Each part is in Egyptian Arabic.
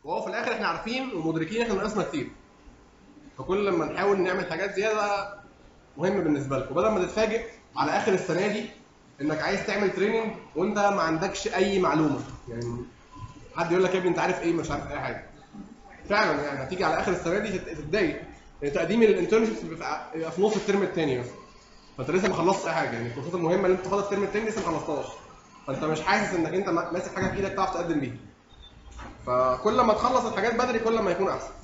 وهو في الاخر احنا عارفين ومدركين احنا ناقصنا كتير فكل لما نحاول نعمل حاجات زياده مهم بالنسبه لك وبدل ما تتفاجئ على اخر السنه دي انك عايز تعمل تريننج وانت ما عندكش اي معلومه يعني حد يقول لك يا ابني انت عارف ايه مش عارف اي حاجه فعلا يعني هتيجي على اخر السنه دي تت- تتضايق يعني تقديم الانترنشيب بيبقى بيبقى في نص الترم الثاني مثلا فانت لسه ما خلصتش اي حاجه يعني الكورسات المهمه اللي انت تاخدها في الترم الثاني لسه ما خلصتهاش فانت مش حاسس انك انت ما- ماسك حاجه في ايدك تعرف تقدم بيها فكل ما تخلص الحاجات بدري كل ما يكون احسن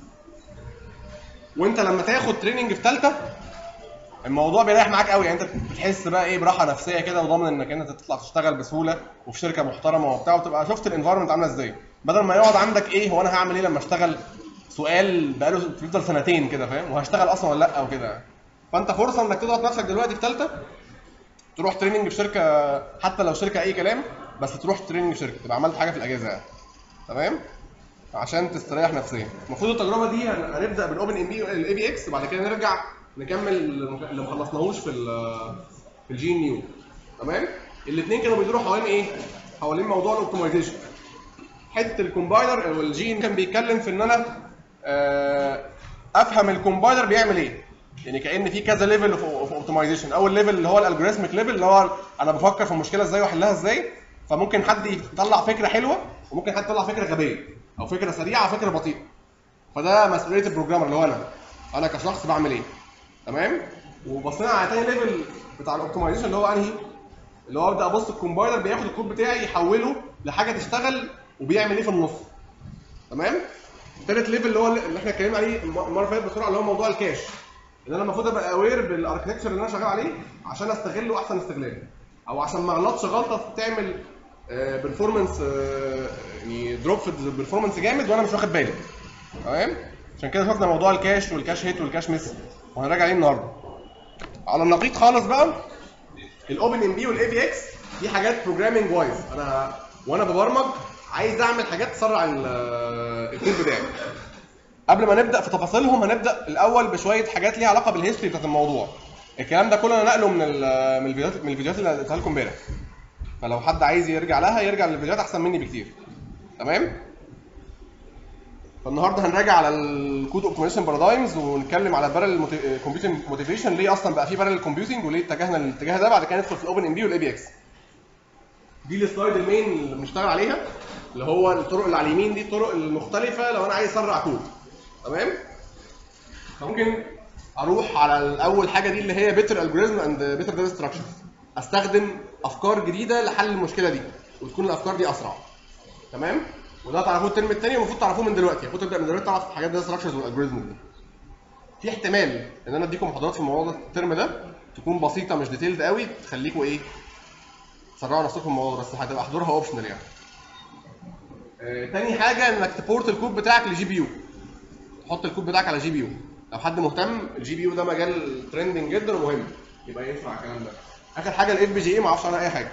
وانت لما تاخد تريننج في ثالثه الموضوع بيريح معاك قوي يعني انت بتحس بقى ايه براحه نفسيه كده وضامن انك انت تطلع تشتغل بسهوله وفي شركه محترمه وبتاع وتبقى شفت الانفايرمنت عامله ازاي بدل ما يقعد عندك ايه هو انا هعمل ايه لما اشتغل سؤال بقاله بيفضل سنتين كده فاهم وهشتغل اصلا ولا لا وكده فانت فرصه انك تضغط نفسك دلوقتي في ثالثه تروح تريننج في شركه حتى لو شركه اي كلام بس تروح تريننج في شركه تبقى عملت حاجه في الاجازه يعني تمام عشان تستريح نفسيا المفروض التجربه دي هن- هنبدا بالاوبن ام بي الاي بي اكس وبعد كده نرجع نكمل اللي ما خلصناهوش في ال في الجي ان يو تمام الاثنين كانوا بيدوروا حوالين ايه حوالين موضوع الاوبتمايزيشن حته الكومبايلر والجي ان كان بيتكلم في ان انا آه، افهم الكومبايلر بيعمل ايه يعني كان في كذا ليفل اوف اوبتمايزيشن اول ليفل اللي هو الالجوريثميك ليفل اللي هو انا بفكر في المشكله ازاي واحلها ازاي فممكن حد يطلع فكره حلوه وممكن حد يطلع فكره غبيه او فكره سريعه او فكره بطيئه فده مسؤوليه البروجرامر اللي هو انا انا كشخص بعمل ايه تمام وبصينا على تاني ليفل بتاع الاوبتمايزيشن اللي هو انهي اللي هو ابدا ابص الكومبايلر بياخد الكود بتاعي يحوله لحاجه تشتغل وبيعمل ايه في النص تمام تالت ليفل اللي هو اللي احنا اتكلمنا عليه الم- المره اللي فاتت بسرعه اللي هو موضوع الكاش ان انا المفروض ابقى اوير بالاركتكتشر اللي انا شغال عليه عشان استغله احسن استغلال او عشان ما اغلطش غلطه تعمل برفورمانس يعني دروب في البرفورمانس جامد وانا مش واخد بالي تمام عشان كده شفنا موضوع الكاش والكاش هيت والكاش ميس وهنراجع عليه النهارده على النقيض خالص بقى الاوبن ام بي والاي بي اكس دي حاجات بروجرامنج وايز انا وانا ببرمج عايز اعمل حاجات تسرع ال- الكود بتاعي قبل ما نبدا في تفاصيلهم هنبدا الاول بشويه حاجات ليها علاقه بالهيستوري بتاعت الموضوع الكلام ده كله انا نقله من ال- من الفيديوهات من الفيديوهات اللي قلتها لكم امبارح فلو حد عايز يرجع لها يرجع للفيديوهات احسن مني بكتير تمام فالنهارده هنراجع على الكود اوبتمايزيشن بارادايمز ونتكلم على بارل كومبيوتنج موتيفيشن ليه اصلا بقى في بارل كومبيوتنج وليه اتجهنا للاتجاه ده بعد كده ندخل في الاوبن ام بي والاي بي اكس دي السلايد المين اللي بنشتغل عليها اللي هو الطرق اللي على اليمين دي الطرق المختلفه لو انا عايز اسرع كود تمام فممكن اروح على اول حاجه دي اللي هي بيتر الجوريزم اند بيتر داتا ستراكشر استخدم افكار جديده لحل المشكله دي وتكون الافكار دي اسرع تمام وده تعرفوه الترم الثاني والمفروض تعرفوه من دلوقتي المفروض تبدا من دلوقتي تعرف حاجات داتا ستراكشرز والالجوريزم دي في احتمال ان انا اديكم محاضرات في الموضوع ده الترم ده تكون بسيطه مش ديتيلد قوي تخليكم ايه تسرعوا نفسكم في الموضوع ده، بس هتبقى حضورها اوبشنال يعني آه، تاني حاجه انك تبورت الكود بتاعك لجي بي يو تحط الكود بتاعك على جي بي يو لو حد مهتم الجي بي يو ده مجال ترندنج جدا ومهم يبقى ينفع الكلام ده اخر حاجه الاف بي جي اي ما اعرفش عنها اي حاجه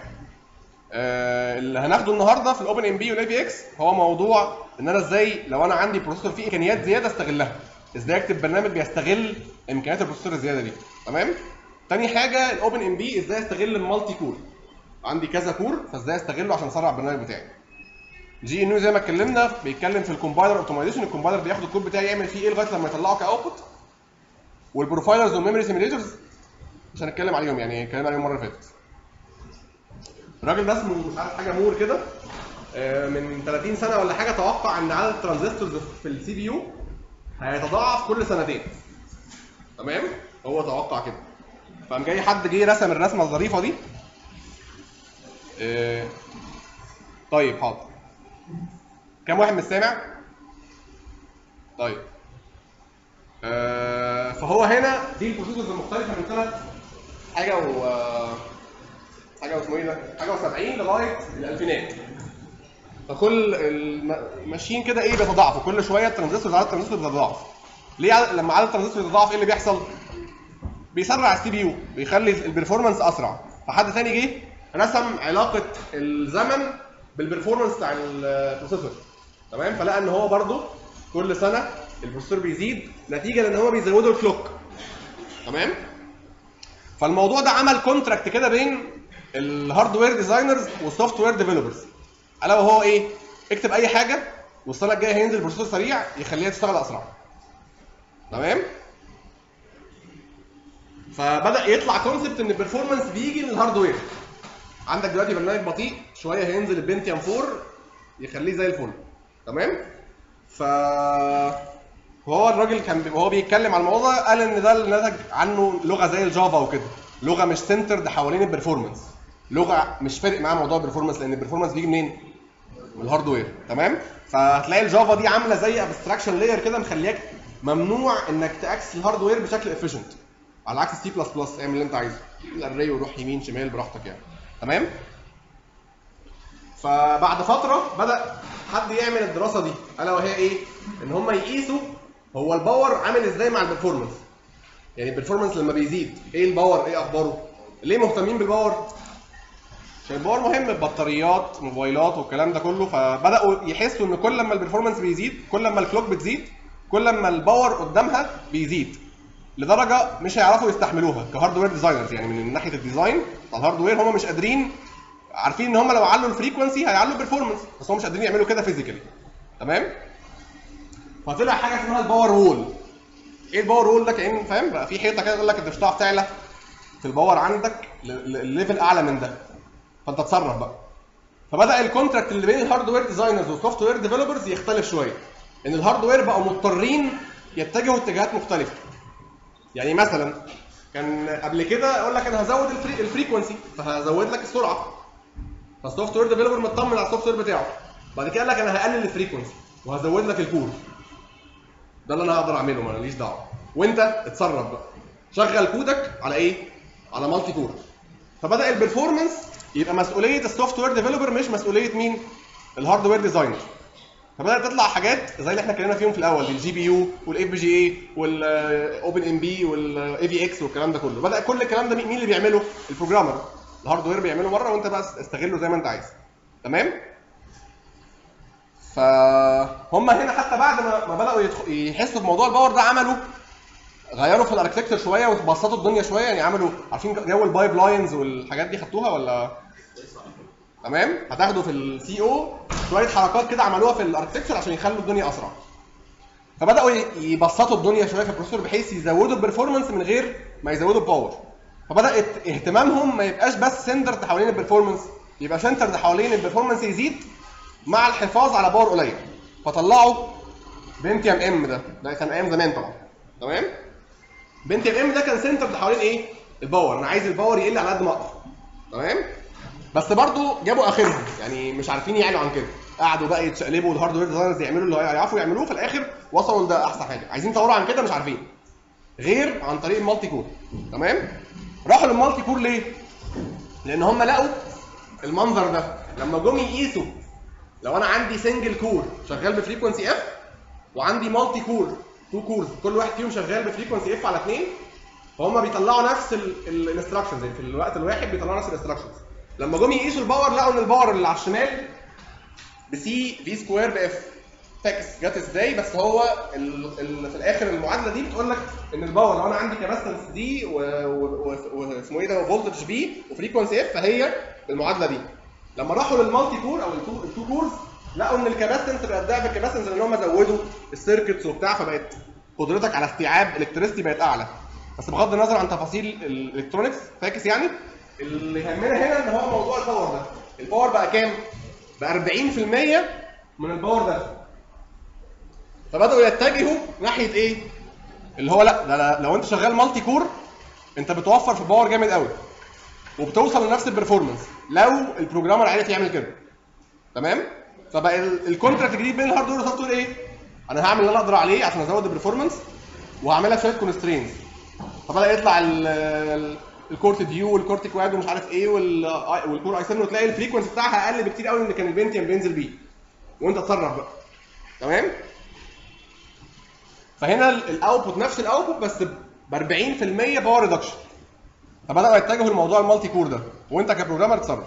آه، اللي هناخده النهارده في الاوبن ام بي والاي بي اكس هو موضوع ان انا ازاي لو انا عندي بروسيسور فيه امكانيات زياده استغلها ازاي اكتب برنامج بيستغل امكانيات البروسيسور الزياده دي تمام تاني حاجه الاوبن ام بي ازاي استغل المالتي كور عندي كذا كور فازاي استغله عشان اسرع البرنامج بتاعي جي ان يو زي ما اتكلمنا بيتكلم في الكومبايلر اوبتمايزيشن الكومبايلر بياخد الكود بتاعي يعمل فيه ايه لغايه لما يطلعه كاوتبوت والبروفايلرز والميموري سيميليترز مش هنتكلم عليهم يعني اتكلمنا عليهم المره اللي فاتت الراجل ده اسمه مش عارف حاجه مور كده آه، من 30 سنه ولا حاجه توقع ان عدد الترانزستورز في السي بي يو هيتضاعف كل سنتين تمام هو توقع كده فقام جاي حد جه رسم الرسمه الظريفه دي آه، طيب حاضر كم واحد مش سامع؟ طيب آه، فهو هنا دي البروسيسورز المختلفه من ثلاث حاجه و حاجه واسمه ايه ده؟ حاجه و70 لغايه الالفينات فكل الم- ماشيين كده ايه بيتضاعفوا كل شويه الترانزستور عدد الترانزستور بيتضاعف ليه عدد لما عدد الترانزستور يتضاعف ايه اللي بيحصل؟ بيسرع السي بي يو بيخلي البرفورمانس اسرع فحد ثاني جه رسم علاقه الزمن بالبرفورمانس بتاع البروسيسور تمام فلقى ان هو برده كل سنه البروسيسور بيزيد نتيجه لان هو بيزودوا الكلوك تمام فالموضوع ده عمل كونتراكت كده بين الهاردوير ديزاينرز والسوفت وير ديفلوبرز الا وهو ايه اكتب اي حاجه والسنه الجايه هينزل بروسيسور سريع يخليها تشتغل اسرع تمام فبدا يطلع كونسبت ان البرفورمانس بيجي من الهاردوير عندك دلوقتي برنامج بطيء شويه هينزل البنتيوم 4 يخليه زي الفل تمام ف وهو الراجل كان بي- وهو بيتكلم على الموضوع ده قال ان ده اللي نتج عنه لغه زي الجافا وكده لغه مش سنترد حوالين البرفورمانس لغه مش فارق معاها موضوع البرفورمانس لان البرفورمانس بيجي منين؟ من الهاردوير تمام فهتلاقي الجافا دي عامله زي ابستراكشن لاير كده مخلياك ممنوع انك تاكسس الهاردوير بشكل افيشنت على عكس السي بلس بلس اعمل اللي انت عايزه الاري وروح يمين شمال براحتك يعني تمام فبعد فتره بدا حد يعمل الدراسه دي الا وهي ايه ان هم يقيسوا هو الباور عامل ازاي مع البرفورمانس يعني البرفورمانس لما بيزيد ايه الباور ايه اخباره ليه مهتمين بالباور عشان الباور مهم بطاريات موبايلات والكلام ده كله فبداوا يحسوا ان كل ما البرفورمانس بيزيد كل ما الكلوك بتزيد كل ما الباور قدامها بيزيد لدرجه مش هيعرفوا يستحملوها كهاردوير ديزاينرز يعني من ناحيه الديزاين بتاع الهاردوير هم مش قادرين عارفين ان هم لو علوا الفريكونسي هيعلوا البرفورمانس بس هم مش قادرين يعملوا كده فيزيكالي تمام فطلع حاجه اسمها الباور وول ايه الباور وول ده كان فاهم بقى في حيطه كده يقول لك انت مش هتعرف تعلى في الباور عندك ل- ل- الليفل اعلى من ده فانت تصرف بقى فبدا الكونتراكت اللي بين الهاردوير ديزاينرز والسوفت وير ديفلوبرز يختلف شويه ان الهاردوير بقوا مضطرين يتجهوا اتجاهات مختلفه يعني مثلا كان قبل كده اقول لك انا هزود الفري الفريكونسي فهزود لك السرعه فالسوفت وير ديفلوبر مطمن على السوفت وير بتاعه بعد كده قال لك انا هقلل الفريكونسي وهزود لك الكور ده اللي انا هقدر اعمله ماليش دعوه وانت اتصرف بقى شغل كودك على ايه على مالتي كور فبدا البرفورمانس يبقى مسؤوليه السوفت وير ديفلوبر مش مسؤوليه مين الهاردوير ديزاينر فبدات تطلع حاجات زي اللي احنا اتكلمنا فيهم في الاول الجي بي يو والاف بي جي اي والاوبن ام بي والاي في اكس والكلام ده كله بدا كل الكلام ده مين اللي بيعمله البروجرامر الهاردوير بيعمله مره وانت بقى استغله زي ما انت عايز تمام فهم هنا حتى بعد ما ما بداوا يدخ- يحسوا بموضوع الباور ده عملوا غيروا في الاركتكتشر شويه وبسطوا الدنيا شويه يعني عملوا عارفين جو البايب لاينز والحاجات دي خدتوها ولا تمام هتاخدوا في السي او شويه حركات كده عملوها في الاركتكتشر عشان يخلوا الدنيا اسرع فبداوا ي- يبسطوا الدنيا شويه في البروسيسور بحيث يزودوا البرفورمانس من غير ما يزودوا الباور فبدات اهتمامهم ما يبقاش بس سنترد حوالين البرفورمانس يبقى سنترد حوالين البرفورمانس يزيد مع الحفاظ على باور قليل فطلعوا بنتيام ام ده ده كان ايام زمان طبعا تمام بنتيام ام ده كان سنترد حوالين ايه الباور انا عايز الباور يقل على قد ما اقدر تمام بس برضو جابوا اخرهم يعني مش عارفين يعلوا عن كده قعدوا بقى يتشقلبوا والهاردوير ديزاينرز يعملوا اللي هيعرفوا يعملوه في الاخر وصلوا لده احسن حاجه عايزين يطوروا عن كده مش عارفين غير عن طريق المالتي كور تمام راحوا للمالتي كور ليه لان هم لقوا المنظر ده لما جم يقيسوا لو انا عندي سنجل كور شغال بفريكونسي اف وعندي مالتي كور تو كورز كل واحد فيهم شغال بفريكونسي اف على 2 فهم بيطلعوا نفس الانستراكشنز يعني في الوقت الواحد بيطلعوا نفس الانستراكشنز لما جم يقيسوا الباور لقوا ان الباور اللي على الشمال بسي في سكوير باف فاكس جت ازاي بس هو ال- ال- في الاخر المعادله دي بتقول لك ان الباور لو انا عندي كاباسيتنس دي واسمه ايه ده وفولتج بي وفريكونسي اف فهي المعادله دي لما راحوا للمالتي كور او التو التو كورز لقوا ان الكاباسيتنس بقت ضعف الكاباسيتنس لان هم زودوا السيركتس وبتاع فبقت قدرتك على استيعاب الكتريستي بقت اعلى بس بغض النظر عن تفاصيل الالكترونكس فاكس يعني اللي يهمنا هنا ان هو موضوع الباور ده الباور بقى كام؟ بقى 40% من الباور ده فبداوا يتجهوا ناحيه ايه؟ اللي هو لا ده لا- لو انت شغال مالتي كور انت بتوفر في باور جامد قوي وبتوصل لنفس البرفورمانس لو البروجرامر عرف يعمل كده تمام؟ فبقى ال- الكونتراكت الجديد بين الهاردوير والسوفت وير ايه؟ انا هعمل اللي انا اقدر عليه عشان ازود البرفورمانس وهعملها شويه كونسترينز فبدا يطلع ال- ال- الكورت ديو والكورت كواد ومش عارف ايه وال- والكور اي 7 وتلاقي الفريكونسي بتاعها اقل بكتير قوي من اللي كان البنتيوم بينزل بيه وانت تصرف بقى تمام فهنا ال- الاوتبوت نفس الاوتبوت بس ب 40% باور ريدكشن فبداوا يتجهوا لموضوع المالتي كور ده وانت كبروجرامر تصرف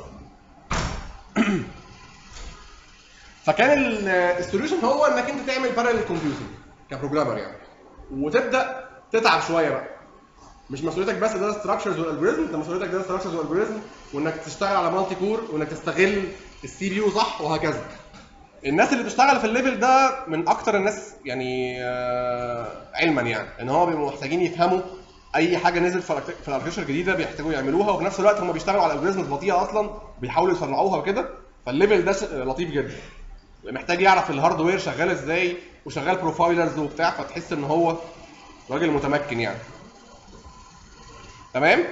فكان ال- السوليوشن هو انك انت تعمل بارallel كومبيوتنج كبروجرامر يعني وتبدا تتعب شويه بقى مش مسؤوليتك بس ده ستراكشرز والالجوريزم ده مسؤوليتك ده ستراكشرز والالجوريزم وانك تشتغل على مالتي كور وانك تستغل السي بي يو صح وهكذا الناس اللي بتشتغل في الليفل ده من اكتر الناس يعني آه، علما يعني ان هو بيبقوا محتاجين يفهموا اي حاجه نزلت في الارك- في الاركتشر الجديده بيحتاجوا يعملوها وفي نفس الوقت هم بيشتغلوا على الجوريزمز بطيئه اصلا بيحاولوا يسرعوها وكده فالليفل ده ش- لطيف جدا محتاج يعرف الهاردوير شغال ازاي وشغال بروفايلرز وبتاع فتحس ان هو راجل متمكن يعني تمام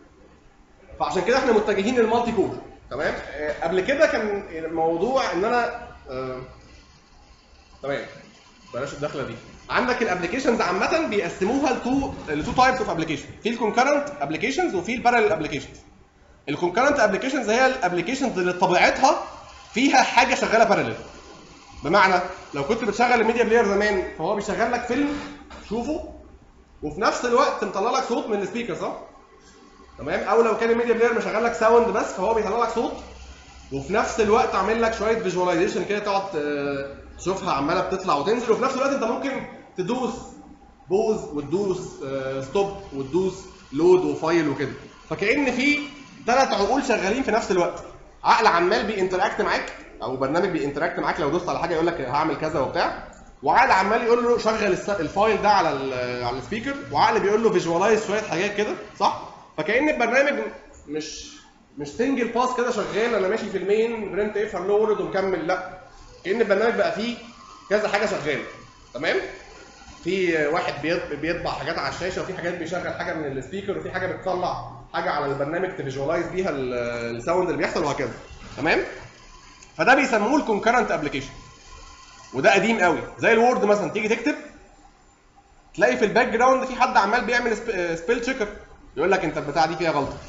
فعشان كده احنا متجهين للمالتي كور تمام آه، قبل كده كان الموضوع ان انا آه، تمام بلاش الدخله دي عندك الابلكيشنز عامه بيقسموها لتو لتو تايبس اوف ابلكيشن في الكونكرنت ابلكيشنز وفي البارallel ابلكيشنز الكونكرنت ابلكيشنز هي الابلكيشنز اللي طبيعتها فيها حاجه شغاله بارallel بمعنى لو كنت بتشغل الميديا بلاير زمان فهو بيشغل لك فيلم تشوفه وفي نفس الوقت مطلع لك صوت من السبيكر صح؟ تمام او لو كان الميديا بلاير مشغل لك ساوند بس فهو بيطلع لك صوت وفي نفس الوقت عامل لك شويه فيجواليزيشن كده تقعد آه، تشوفها عماله بتطلع وتنزل وفي نفس الوقت انت ممكن تدوس بوز وتدوس ستوب وتدوس لود وفايل وكده فكأن في ثلاث عقول شغالين في نفس الوقت عقل عمال بينتراكت معاك او برنامج بينتراكت معاك لو دوست على حاجه يقول لك هعمل كذا وبتاع وعقل عمال يقول له شغل الس- الفايل ده على ال- على السبيكر وعقل بيقول له فيجوالايز شويه حاجات كده صح فكأن البرنامج مش مش سنجل باس كده شغال انا ماشي في المين برنت اف هلو وورد ومكمل لا كأن البرنامج بقى فيه كذا حاجه شغاله تمام في واحد بيط- بيطبع حاجات على الشاشه وفي حاجات بيشغل حاجه من السبيكر وفي حاجه بتطلع حاجه على البرنامج تفيجوالايز بيها ال- الساوند اللي بيحصل وهكذا تمام فده بيسموه الكونكرنت ابلكيشن وده قديم قوي زي الوورد مثلا تيجي تكتب تلاقي في الباك جراوند في حد عمال بيعمل سبيل تشيكر يقول لك انت البتاعه دي فيها غلطه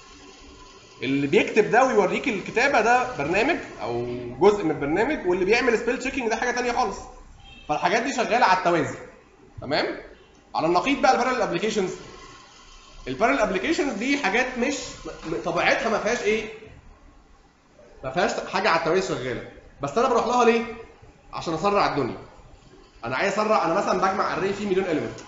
اللي بيكتب ده ويوريك الكتابه ده برنامج او جزء من البرنامج واللي بيعمل سبيل تشيكنج ده حاجه تانية خالص فالحاجات دي شغاله على التوازي تمام على النقيض بقى البارل ابلكيشنز البارل ابلكيشنز دي حاجات مش م- طبيعتها ما فيهاش ايه ما فيهاش حاجه على التوازي شغاله بس انا بروح لها ليه عشان اسرع الدنيا انا عايز اسرع انا مثلا بجمع اري فيه مليون اليمنت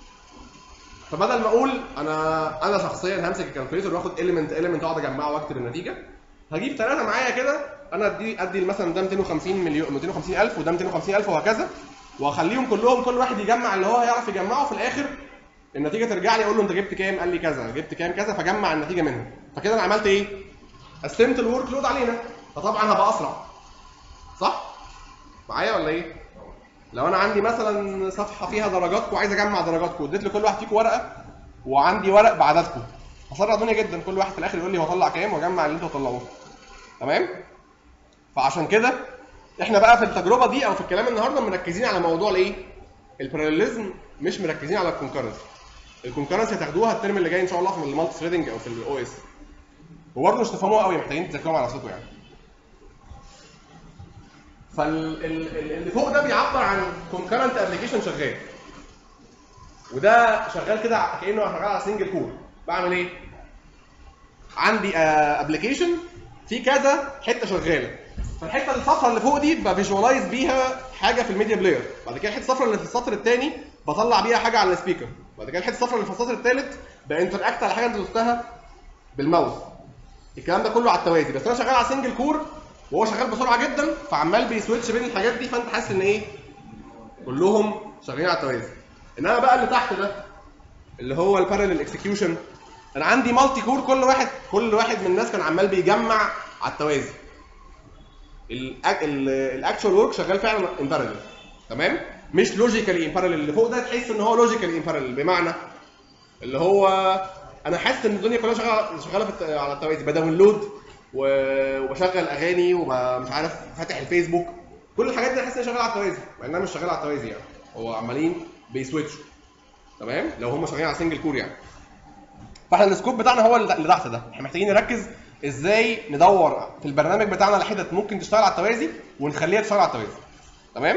فبدل ما اقول انا انا شخصيا همسك الكالكوليتر واخد اليمنت اليمنت واقعد اجمعه واكتب النتيجه هجيب ثلاثه معايا كده انا ادي ادي مثلا ده 250 مليون 250 الف وده 250 الف وهكذا واخليهم كلهم كل واحد يجمع اللي هو هيعرف يجمعه في الاخر النتيجه ترجع لي اقول له انت جبت كام قال لي كذا جبت كام كذا فجمع النتيجه منهم فكده انا عملت ايه قسمت الورك لود علينا فطبعا هبقى اسرع صح معايا ولا ايه لو انا عندي مثلا صفحه فيها درجاتكم وعايز اجمع درجاتكم اديت لكل واحد فيكم ورقه وعندي ورق بعددكم هسرع الدنيا جدا كل واحد في الاخر يقول لي هو طلع كام واجمع اللي انتوا طلعوه تمام فعشان كده احنا بقى في التجربه دي او في الكلام النهارده مركزين على موضوع الايه الباراليزم مش مركزين على الكونكرنسي الكونكرنسي هتاخدوها الترم اللي جاي ان شاء الله في المالتي ثريدنج او في الاو اس وبرضه مش تفهموها قوي محتاجين تذاكروها على نفسكم يعني فاللي فوق ده بيعبر عن كونكرنت ابلكيشن شغال وده شغال كده كانه شغال على سنجل كور بعمل ايه عندي ابلكيشن في كذا حته شغاله فالحته الصفراء اللي فوق دي بفيجوالايز بيها حاجه في الميديا بلاير بعد كده الحته الصفراء اللي في السطر الثاني بطلع بيها حاجه على السبيكر بعد كده الحته الصفراء اللي في السطر الثالث بانتراكت على حاجه انت دوستها بالماوس الكلام ده كله على التوازي بس انا شغال على سنجل كور وهو شغال بسرعه جدا فعمال بيسويتش بين الحاجات دي فانت حاسس ان ايه كلهم شغالين على التوازي انما بقى اللي تحت ده اللي هو البارallel اكسكيوشن انا عندي مالتي كور كل واحد كل واحد من الناس كان عمال بيجمع على التوازي الاكشوال ورك شغال فعلا ان بارallel تمام مش لوجيكالي ان بارallel اللي فوق ده تحس ان هو لوجيكالي ان بارallel بمعنى اللي هو انا حاسس ان الدنيا كلها شغاله شغاله في الت- على التوازي بداونلود و- وبشغل اغاني ومش عارف فاتح الفيسبوك كل الحاجات دي انا حاسس ان هي شغاله على التوازي مع انها مش شغاله على التوازي يعني هو عمالين بيسويتشوا تمام لو هم شغالين على سنجل كور يعني فاحنا السكوب بتاعنا هو اللي اللي تحت ده احنا محتاجين نركز ازاي ندور في البرنامج بتاعنا على حتت ممكن تشتغل على التوازي ونخليها تشتغل على التوازي تمام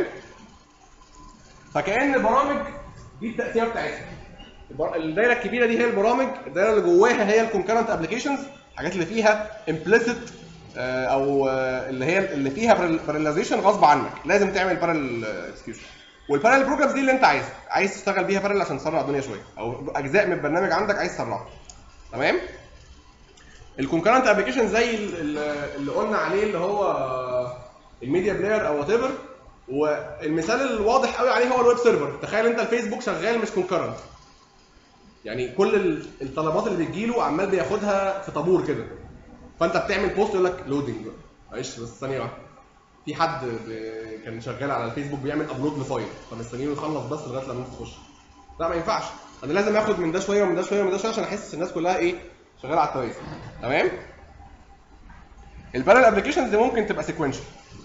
فكأن البرامج دي التقسيمه بتاعتها البر- الدايره الكبيره دي هي البرامج الدايره اللي جواها هي الكونكرنت ابلكيشنز الحاجات اللي فيها امبليسيت او آه، اللي هي اللي فيها باراليزيشن غصب عنك لازم تعمل بارل اكسكيوشن والبارل بروجرامز دي اللي انت عايزها عايز تشتغل بيها بارل عشان تسرع الدنيا شويه او اجزاء من البرنامج عندك عايز تسرعها تمام الكونكرنت ابلكيشن زي ال- ال- اللي قلنا عليه اللي هو الميديا بلاير او وات ايفر والمثال الواضح قوي عليه هو الويب سيرفر تخيل انت الفيسبوك شغال مش كونكرنت يعني كل ال- الطلبات اللي بتجيله عمال بياخدها في طابور كده فانت بتعمل بوست يقول لك لودنج معلش بس ثانيه واحده في حد ب- كان شغال على الفيسبوك بيعمل ابلود لفايل فمستنيينه يخلص بس لغايه لما انت تخش لا ما ينفعش انا لازم اخد من ده شويه ومن ده شويه ومن ده شويه عشان احس الناس كلها ايه شغاله على التوازي تمام البارل ابلكيشنز دي ممكن تبقى سيكونشال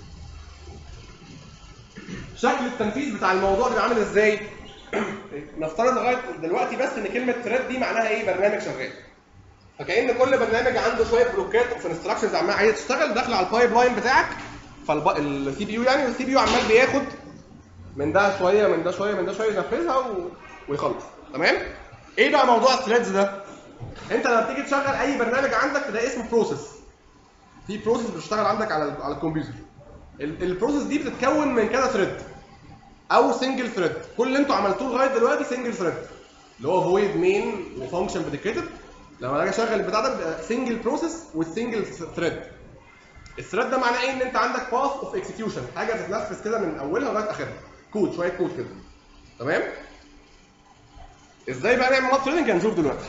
شكل التنفيذ بتاع الموضوع بيبقى عامل ازاي نفترض لغايه دلوقتي بس ان كلمه ثريد دي معناها ايه برنامج شغال فكأن كل برنامج عنده شويه بلوكات اوف انستراكشنز عمال عايزه تشتغل داخله على البايب لاين بتاعك فالسي بي يو يعني والسي بي يو عمال بياخد من ده شويه من ده شويه من ده شويه ينفذها و... ويخلص تمام ايه بقى موضوع الثريدز ده انت لما بتيجي تشغل اي برنامج عندك ده اسمه بروسيس في بروسيس بتشتغل عندك على ال- على الكمبيوتر ال- البروسيس دي بتتكون من كذا ثريد او سنجل ثريد كل اللي انتوا عملتوه لغايه دلوقتي سنجل ثريد اللي هو فويد مين وفانكشن بريديكيتد لما اجي اشغل البتاع ده بيبقى سنجل بروسيس والسنجل ثريد الثريد ده معناه ايه ان انت عندك باث اوف اكسكيوشن حاجه بتتنفذ كده من اولها لغايه اخرها كود شويه كود كده تمام ازاي بقى نعمل مالتي ثريدنج هنشوف دلوقتي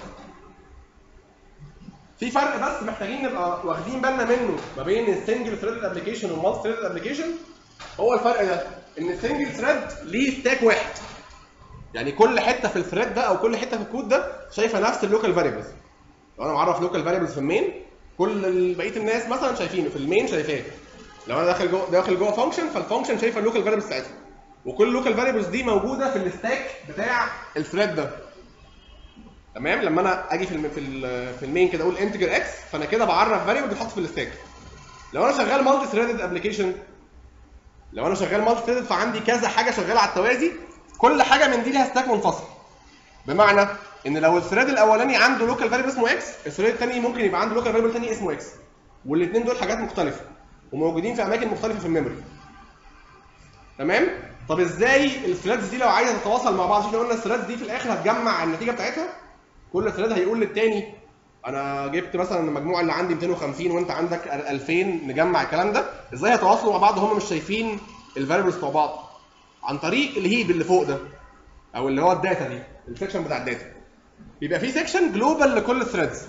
في فرق بس محتاجين نبقى واخدين بالنا منه ما بين السنجل ثريد ابلكيشن والمالتي ثريد ابلكيشن هو الفرق ده ان السنجل ثريد ليه ستاك واحد يعني كل حته في الثريد ده او كل حته في الكود ده شايفه نفس اللوكال فاريبلز لو انا معرف لوكال فاريبلز في المين كل ال- بقيه الناس مثلا شايفينه في المين شايفاه لو انا داخل جوه داخل جوه فانكشن فالفانكشن شايفه اللوكال فاريبلز بتاعتها وكل لوكال فاريبلز دي موجوده في الستاك بتاع الثريد ده تمام لما انا اجي في الم... في ال... في المين كده اقول انتجر اكس فانا كده بعرف فاريبل بيتحط في الستاك لو انا شغال مالتي ثريدد ابلكيشن لو انا شغال مالتي ثريدد فعندي كذا حاجه شغاله على التوازي كل حاجه من دي ليها ستاك منفصل بمعنى ان لو الثريد الاولاني عنده لوكال فاريبل اسمه اكس الثريد الثاني ممكن يبقى عنده لوكال فاريبل ثاني اسمه اكس والاثنين دول حاجات مختلفه وموجودين في اماكن مختلفه في الميموري تمام طب ازاي الثريدز دي لو عايزه تتواصل مع بعض عشان قلنا الثريدز دي في الاخر هتجمع النتيجه بتاعتها كل ثريد هيقول للتاني انا جبت مثلا المجموعه اللي عندي 250 وانت عندك 2000 نجمع الكلام ده ازاي هيتواصلوا مع بعض وهم مش شايفين الفاريبلز بتوع بعض عن طريق الهيب اللي فوق ده او اللي هو الداتا دي السكشن بتاع الداتا بيبقى في سكشن جلوبال لكل الثريدز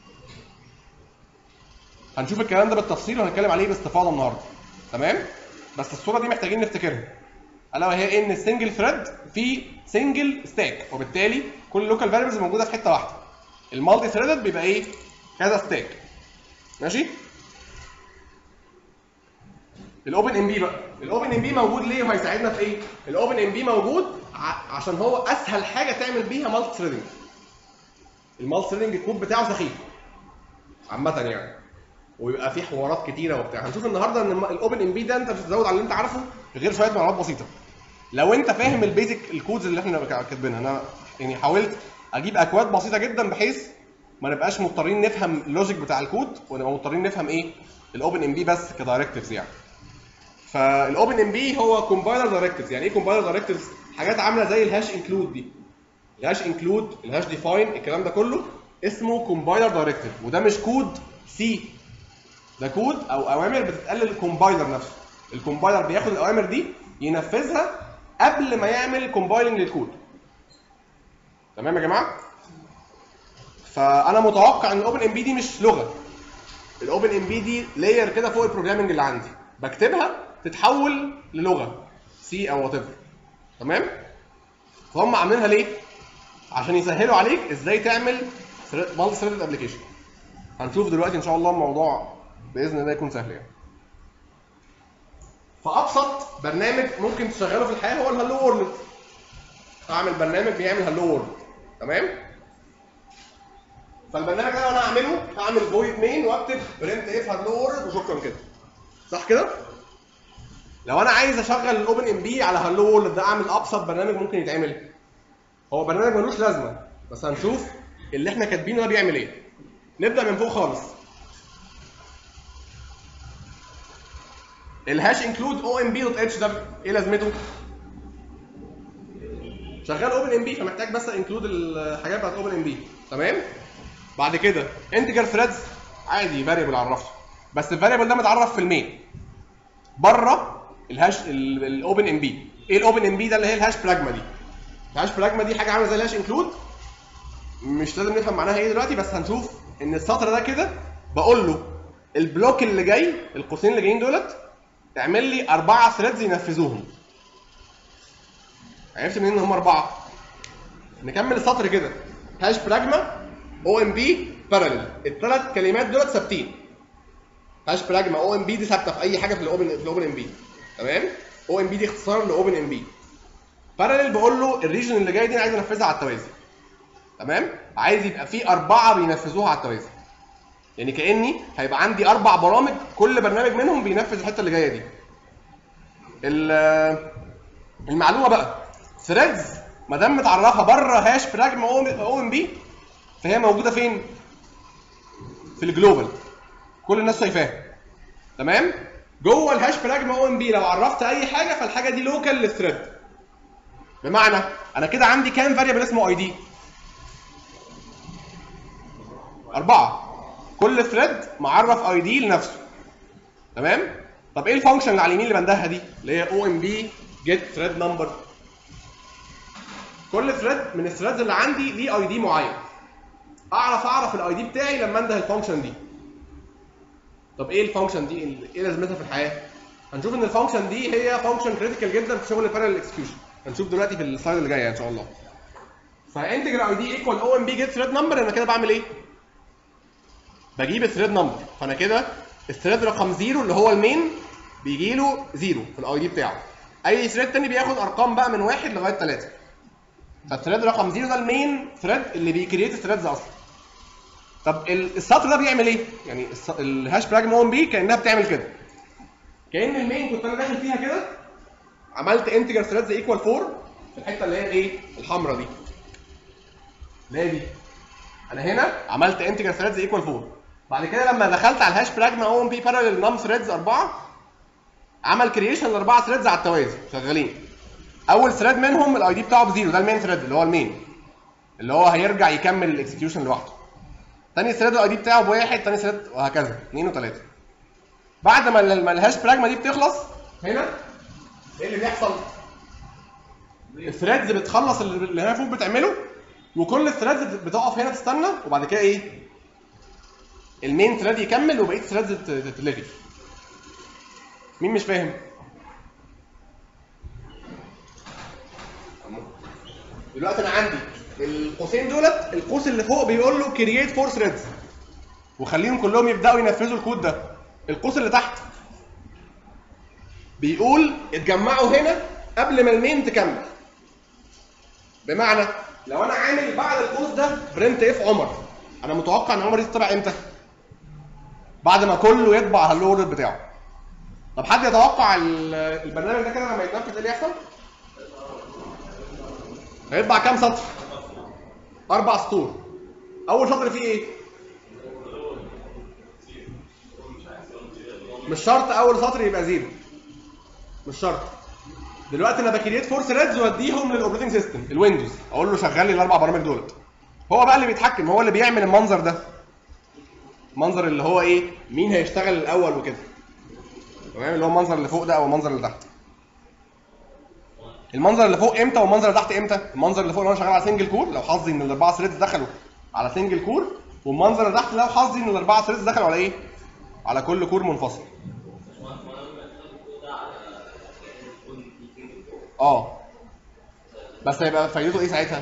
هنشوف الكلام ده بالتفصيل وهنتكلم عليه باستفاضه النهارده تمام بس الصوره دي محتاجين نفتكرها الا وهي ان السنجل ثريد في سنجل ستاك وبالتالي كل لوكال فاريبلز موجوده في حته واحده المالتي ثريدد بيبقى ايه كذا ستاك ماشي الاوبن ام بي بقى الاوبن ام بي موجود ليه وهيساعدنا في ايه الاوبن ام بي موجود ع- عشان هو اسهل حاجه تعمل بيها مالتي ثريدنج المالتي ثريدنج الكود بتاعه سخيف عامه يعني ويبقى فيه حوارات كتيره وبتاع هنشوف النهارده ان الاوبن ام بي ده انت مش بتزود على اللي انت عارفه غير شويه معلومات بسيطه لو انت فاهم البيزك الكودز اللي احنا كاتبينها انا يعني حاولت اجيب اكواد بسيطه جدا بحيث ما نبقاش مضطرين نفهم اللوجيك بتاع الكود ونبقى مضطرين نفهم ايه الاوبن ام بي بس كدايركتيفز يعني فالاوبن ام بي هو كومبايلر دايركتيفز يعني ايه كومبايلر دايركتيفز حاجات عامله زي الهاش انكلود دي الهاش انكلود الهاش ديفاين الكلام ده كله اسمه كومبايلر دايركتيف وده مش كود سي ده كود او اوامر بتتقال للكومبايلر نفسه الكومبايلر بياخد الاوامر دي ينفذها قبل ما يعمل كومبايلنج للكود تمام يا جماعه فانا متوقع ان الاوبن ام بي دي مش لغه الاوبن ام بي دي لاير كده فوق البروجرامنج اللي عندي بكتبها تتحول للغه سي او وات تمام فهم عاملينها ليه عشان يسهلوا عليك ازاي تعمل مالتي ثريدد ابلكيشن هنشوف دلوقتي ان شاء الله الموضوع باذن الله يكون سهل يعني فابسط برنامج ممكن تشغله في الحياه هو الهالو وورلد اعمل برنامج بيعمل هالو وورلد تمام فالبرنامج ده انا هعمله هعمل فويد مين واكتب برنت اف هالو وورلد وشكرا كده صح كده لو انا عايز اشغل الاوبن ام بي على هالو وورلد ده اعمل ابسط برنامج ممكن يتعمل هو برنامج ملوش لازمه بس هنشوف اللي احنا كاتبينه ده بيعمل ايه نبدا من فوق خالص الهاش انكلود او ام بي دوت اتش ده ايه لازمته؟ شغال اوبن ام بي فمحتاج بس انكلود الحاجات بتاعت اوبن ام بي تمام؟ بعد كده انتجر ثريدز عادي فاريبل عرفته بس الفاريبل ده متعرف في المين بره الهاش الاوبن ام بي ايه الاوبن ام بي ده اللي هي الهاش براجما دي الهاش براجما دي حاجه عامله زي الهاش انكلود مش لازم نفهم معناها ايه دلوقتي بس هنشوف ان السطر ده كده بقول له البلوك اللي جاي القوسين اللي جايين دولت اعمل لي اربعه ثريدز ينفذوهم عرفت منين ان هم اربعه نكمل السطر كده هاش براجما او ام بي باراليل الثلاث كلمات دولت ثابتين هاش براجما او ام بي دي ثابته في اي حاجه في الاوبن في الاوبن ام بي تمام او ام بي دي اختصار لاوبن ام بي باراليل بقول له الريجن اللي جاي دي انا عايز انفذها على التوازي تمام عايز يبقى في اربعه بينفذوها على التوازي يعني كاني هيبقى عندي اربع برامج كل برنامج منهم بينفذ الحته اللي جايه دي ال- المعلومه بقى ثريدز ما دام متعرفه بره هاش براجما او ام بي فهي موجوده فين؟ في الجلوبال كل الناس شايفاها تمام؟ جوه الهاش براجما او ام بي لو عرفت اي حاجه فالحاجه دي لوكال للثريد بمعنى انا كده عندي كام فاريبل اسمه اي دي؟ أربعة كل ثريد معرف اي دي لنفسه تمام؟ طب ايه الفانكشن اللي على اليمين اللي بندها دي؟ اللي هي او ام بي جيت ثريد نمبر كل ثريد من الثريدز اللي عندي ليه اي دي معين اعرف اعرف الاي دي بتاعي لما انده الفانكشن دي طب ايه الفانكشن دي ايه لازمتها في الحياه هنشوف ان الفانكشن دي هي فانكشن كريتيكال جدا في شغل البارallel اكسكيوشن هنشوف دلوقتي في السلايد اللي جايه ان شاء الله فانتجر اي دي ايكوال او ام بي جيت ثريد نمبر انا كده بعمل ايه بجيب الثريد نمبر فانا كده الثريد رقم زيرو اللي هو المين بيجي له زيرو في الاي دي بتاعه اي ثريد تاني بياخد ارقام بقى من واحد لغايه ثلاثه فالثريد رقم زيرو ده المين ثريد اللي بيكريت الثريدز اصلا طب ال- السطر ده بيعمل ايه؟ يعني الس- الهاش براجما اون بي كانها بتعمل كده كان المين كنت انا داخل فيها كده عملت انتجر ثريدز ايكوال 4 في الحته اللي هي الايه؟ الحمراء دي اللي هي دي انا هنا عملت انتجر ثريدز ايكوال 4 بعد كده لما دخلت على الهاش براجما او ام بي بارallel نم ثريدز 4 عمل كرييشن لاربعه ثريدز على التوازي شغالين اول ثريد منهم الاي دي بتاعه بزيرو ده المين ثريد اللي هو المين اللي هو هيرجع يكمل الاكسكيوشن لوحده تاني ثريد الاي دي بتاعه بواحد تاني ثريد وهكذا اثنين وثلاثه بعد ما ال- ما الهاش براجما دي بتخلص هنا ايه اللي بيحصل؟ الثريدز بتخلص اللي اللي هي فوق بتعمله وكل الثريدز بتقف هنا تستنى وبعد كده ايه؟ المين ثريد يكمل وبقيه الثريدز تت- تتلغي مين مش فاهم؟ دلوقتي انا عندي القوسين دولت القوس اللي فوق بيقول له كرييت فور ثريدز وخليهم كلهم يبداوا ينفذوا الكود ده القوس اللي تحت بيقول اتجمعوا هنا قبل ما المين تكمل بمعنى لو انا عامل بعد القوس ده برنت اف عمر انا متوقع ان عمر دي تطبع امتى بعد ما كله يطبع على الاوردر بتاعه طب حد يتوقع ال- البرنامج ده كده لما يتنفذ ايه اللي يحصل هيطبع كام سطر اربع سطور اول سطر فيه ايه مش شرط اول سطر يبقى زيرو مش شرط دلوقتي انا بكريت فور ثريدز واديهم للاوبريتنج سيستم الويندوز اقول له شغل لي الاربع برامج دولت هو بقى اللي بيتحكم هو اللي بيعمل المنظر ده المنظر اللي هو ايه مين هيشتغل الاول وكده تمام اللي هو المنظر اللي فوق ده او المنظر اللي تحت المنظر اللي فوق امتى والمنظر اللي تحت امتى المنظر اللي فوق لو انا شغال على سنجل كور لو حظي ان الاربعه ثريدز دخلوا على سنجل كور والمنظر اللي تحت لو حظي ان الاربعه ثريدز دخلوا على ايه على كل كور منفصل اه بس هيبقى فايدته ايه ساعتها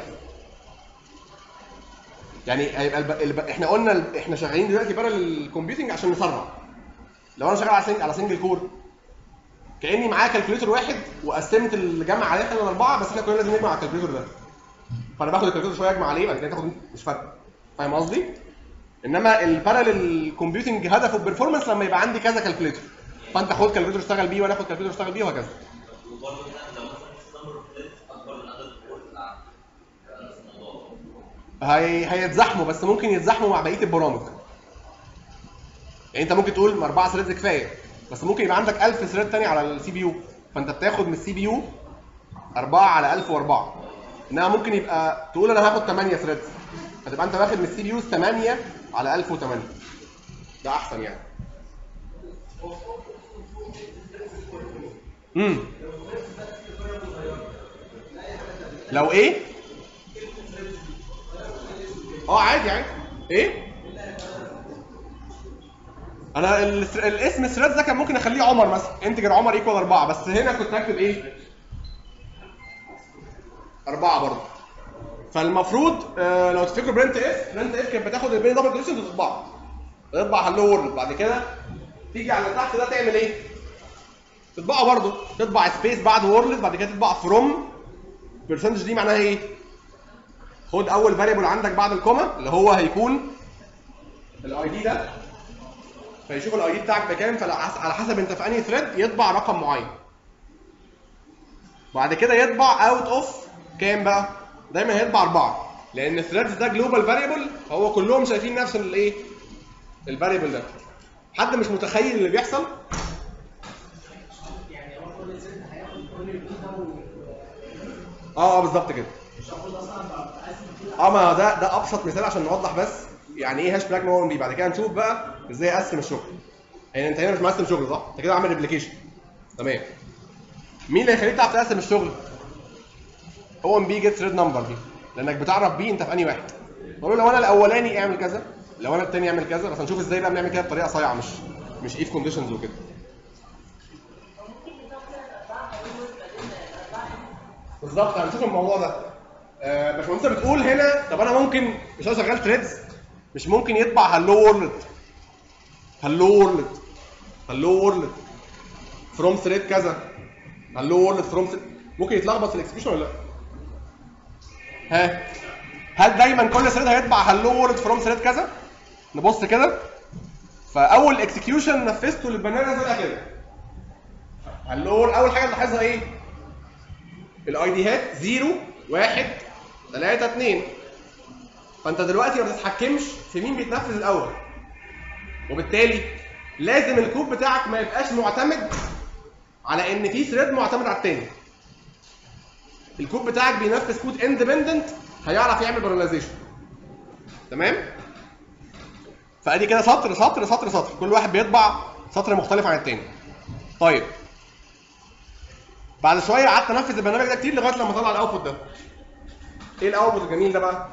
يعني هيبقى الب... الب... احنا قلنا ال... احنا شغالين دلوقتي بره الكمبيوتنج عشان نسرع لو انا شغال على سنج... على سنجل كور كاني معايا كالكوليتور واحد وقسمت الجمع عليه احنا الاربعه بس احنا كلنا لازم نجمع على الكالكوليتور ده فانا باخد الكالكوليتور شويه اجمع عليه بعد كده تاخد مش فارقه فاهم قصدي؟ انما البارالل كومبيوتنج هدفه البرفورمانس لما يبقى عندي كذا كالكوليتور فانت خد كالكوليتور اشتغل بيه وانا اخد كالكوليتور اشتغل بيه وهكذا وبرضه هنا لو مثلا النمبر اوف بليتس اكبر من عدد الكورس اللي عندي يبقى نفس الموضوع هي... هيتزحموا بس ممكن يتزحموا مع بقيه البرامج يعني انت ممكن تقول ما اربعه ثريدز كفايه بس ممكن يبقى عندك 1000 ثريد تاني على السي بي يو فانت بتاخد من السي بي يو 4 على 1004 انما ممكن يبقى تقول انا هاخد 8 ثريدز فتبقى انت واخد من السي بي يو 8 على 1008 ده احسن يعني امم لو ايه اه عادي عادي ايه انا ال- الاسم ثريدز ده كان ممكن اخليه عمر مثلا انتجر عمر ايكوال اربعه بس هنا كنت هكتب ايه؟ اربعه برضه فالمفروض آه لو تفتكروا برنت اف برنت اف كانت بتاخد البين دبل كوتيشن وتطبعه تطبع هلو وورلد بعد كده تيجي على تحت ده تعمل ايه؟ تطبعه برضه تطبع سبيس بعد وورلد بعد كده تطبع فروم برسنتج دي معناها ايه؟ خد اول فاريبل عندك بعد الكوما اللي هو هيكون الاي دي ده فيشوف الاي دي بتاعك بكام فعلى حسب انت في انهي ثريد يطبع رقم معين بعد كده يطبع اوت اوف كام بقى دايما هيطبع اربعه لان الثريدز ده جلوبال فاريبل هو كلهم شايفين نفس الايه الفاريبل ده حد مش متخيل اللي بيحصل يعني هو كل ست هياخد كل البي ده و- اه اه بالظبط كده مش هاخد اصلا بقسم كده اه ما ده ده ابسط مثال عشان نوضح بس يعني ايه هاش بلاك نو بي بعد كده نشوف بقى ازاي اقسم الشغل يعني انت هنا مش مقسم شغل صح انت كده عامل ريبليكيشن تمام مين اللي هيخليك تعرف تقسم الشغل هو ام بي جيت ثريد نمبر دي لانك بتعرف بيه انت في انهي واحد تقول له لو انا الاولاني اعمل كذا لو انا الثاني اعمل كذا بس هنشوف ازاي بقى بنعمل كده بطريقه صايعه مش مش ايف كونديشنز وكده بالظبط هنشوف الموضوع ده آه، باشمهندسه بتقول هنا طب انا ممكن مش انا شغال ثريدز مش ممكن يطبع هلو وورلد هلو وورلد هلو وورلد فروم ثريد كذا هلو وورلد فروم ممكن يتلخبط في الاكسكيوشن ولا لا؟ ها هل دايما كل ثريد هيطبع هلو وورلد فروم ثريد كذا؟ نبص كده فاول اكسكيوشن نفذته للبرنامج طلع كده هلو اول حاجه نلاحظها ايه؟ الاي ديات 0 1 3 2 فانت دلوقتي ما بتتحكمش في مين بيتنفذ الاول وبالتالي لازم الكود بتاعك ما يبقاش معتمد على ان في ثريد معتمد على التاني الكود بتاعك بينفذ كود اندبندنت هيعرف يعمل باراليزيشن تمام فادي كده سطر سطر سطر سطر كل واحد بيطبع سطر مختلف عن التاني طيب بعد شويه قعدت انفذ البرنامج ده كتير لغايه لما طلع الاوتبوت ده ايه الاوتبوت الجميل ده بقى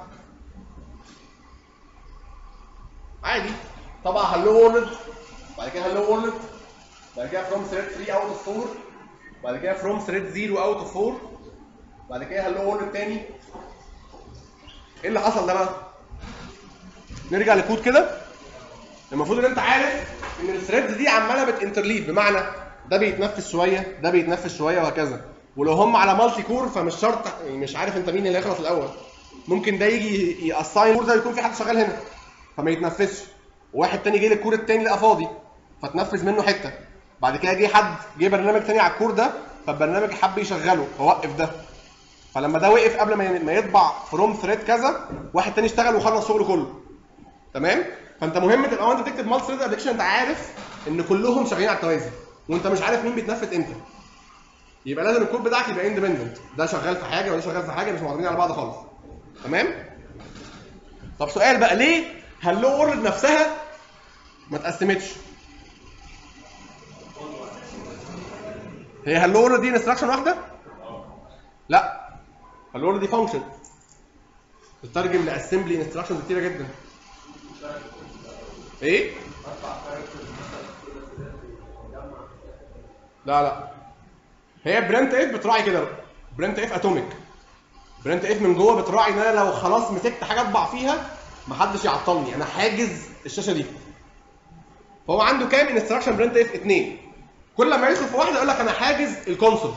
عادي طبعا هلو وورلد بعد كده هلو وورلد بعد كده فروم ثريد 3 اوت اوف 4 بعد كده فروم ثريد 0 اوت اوف 4 بعد كده هلو وورلد تاني ايه اللي حصل ده بقى نرجع للكود كده المفروض ان انت عارف ان الثريدز دي عماله بتنترليف بمعنى ده بيتنفس شويه ده بيتنفس شويه وهكذا ولو هم على مالتي كور فمش شرط يعني مش عارف انت مين اللي هيخلص الاول ممكن ده يجي ياساين كور ده يكون في حد شغال هنا فما يتنفسش وواحد تاني جه للكور التاني لقى فاضي فتنفذ منه حته بعد كده جه حد جه برنامج تاني على الكور ده فالبرنامج حب يشغله فوقف ده فلما ده وقف قبل ما ما يطبع فروم ثريد كذا واحد تاني اشتغل وخلص شغله كله تمام فانت مهم تبقى وانت بتكتب مالتي ثريد ابلكيشن انت عارف ان كلهم شغالين على التوازي وانت مش عارف مين بيتنفذ امتى يبقى لازم الكود بتاعك يبقى اندبندنت ده شغال في حاجه وده شغال في حاجه مش معتمدين على بعض خالص تمام طب سؤال بقى ليه هلو وورلد نفسها ما اتقسمتش هي هلو وورلد دي انستراكشن واحده لا هلو وورلد دي فانكشن تترجم لاسمبلي انستراكشنز كتيره جدا ايه لا لا هي برنت اف بتراعي كده بقى برنت اف اتوميك برنت اف من جوه بتراعي ان انا لو خلاص مسكت حاجه اطبع فيها محدش يعطلني انا حاجز الشاشه دي فهو عنده كام انستراكشن برنت اف 2 كل ما يدخل في واحده يقول لك انا حاجز الكونسول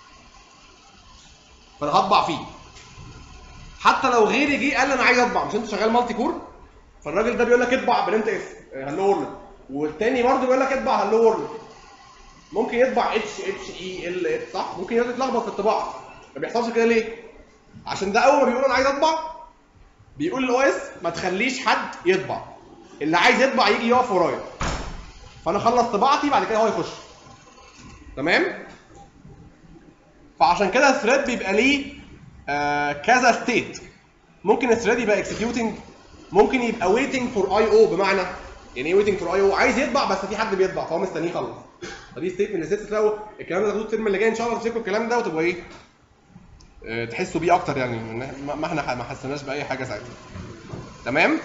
فانا هطبع فيه حتى لو غيري جه قال لي انا عايز اطبع مش انت شغال مالتي كور فالراجل ده بيقول لك اطبع برنت اف هلو وورلد والتاني برضه بيقول لك اطبع هلو وورلد ممكن يطبع اتش اتش اي ال اتش صح ممكن يتلخبط في الطباعه ما بيحصلش كده ليه عشان ده اول ما بيقول انا عايز اطبع بيقول للاو اس ما تخليش حد يطبع اللي عايز يطبع يجي يقف ورايا فانا اخلص طباعتي بعد كده هو يخش تمام فعشان كده الثريد بيبقى ليه آه كذا ستيت ممكن الثريد يبقى اكسكيوتنج ممكن يبقى ويتنج فور اي او بمعنى يعني ايه ويتنج فور اي او عايز يطبع بس في حد بيطبع فهو مستنيه يخلص فدي ستيت من الستيت تلاقوا الكلام ده تاخدوه الترم اللي جاي ان شاء الله تمسكوا الكلام ده وتبقوا ايه آه، تحسوا بيه اكتر يعني إن ما ما احنا ما حسناش باي حاجه ساعتها تمام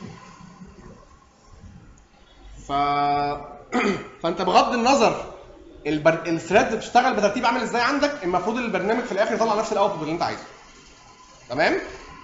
ف فانت بغض النظر البر... الثريد بتشتغل بترتيب عامل ازاي عندك المفروض البرنامج في الاخر يطلع نفس الاوتبوت اللي انت عايزه تمام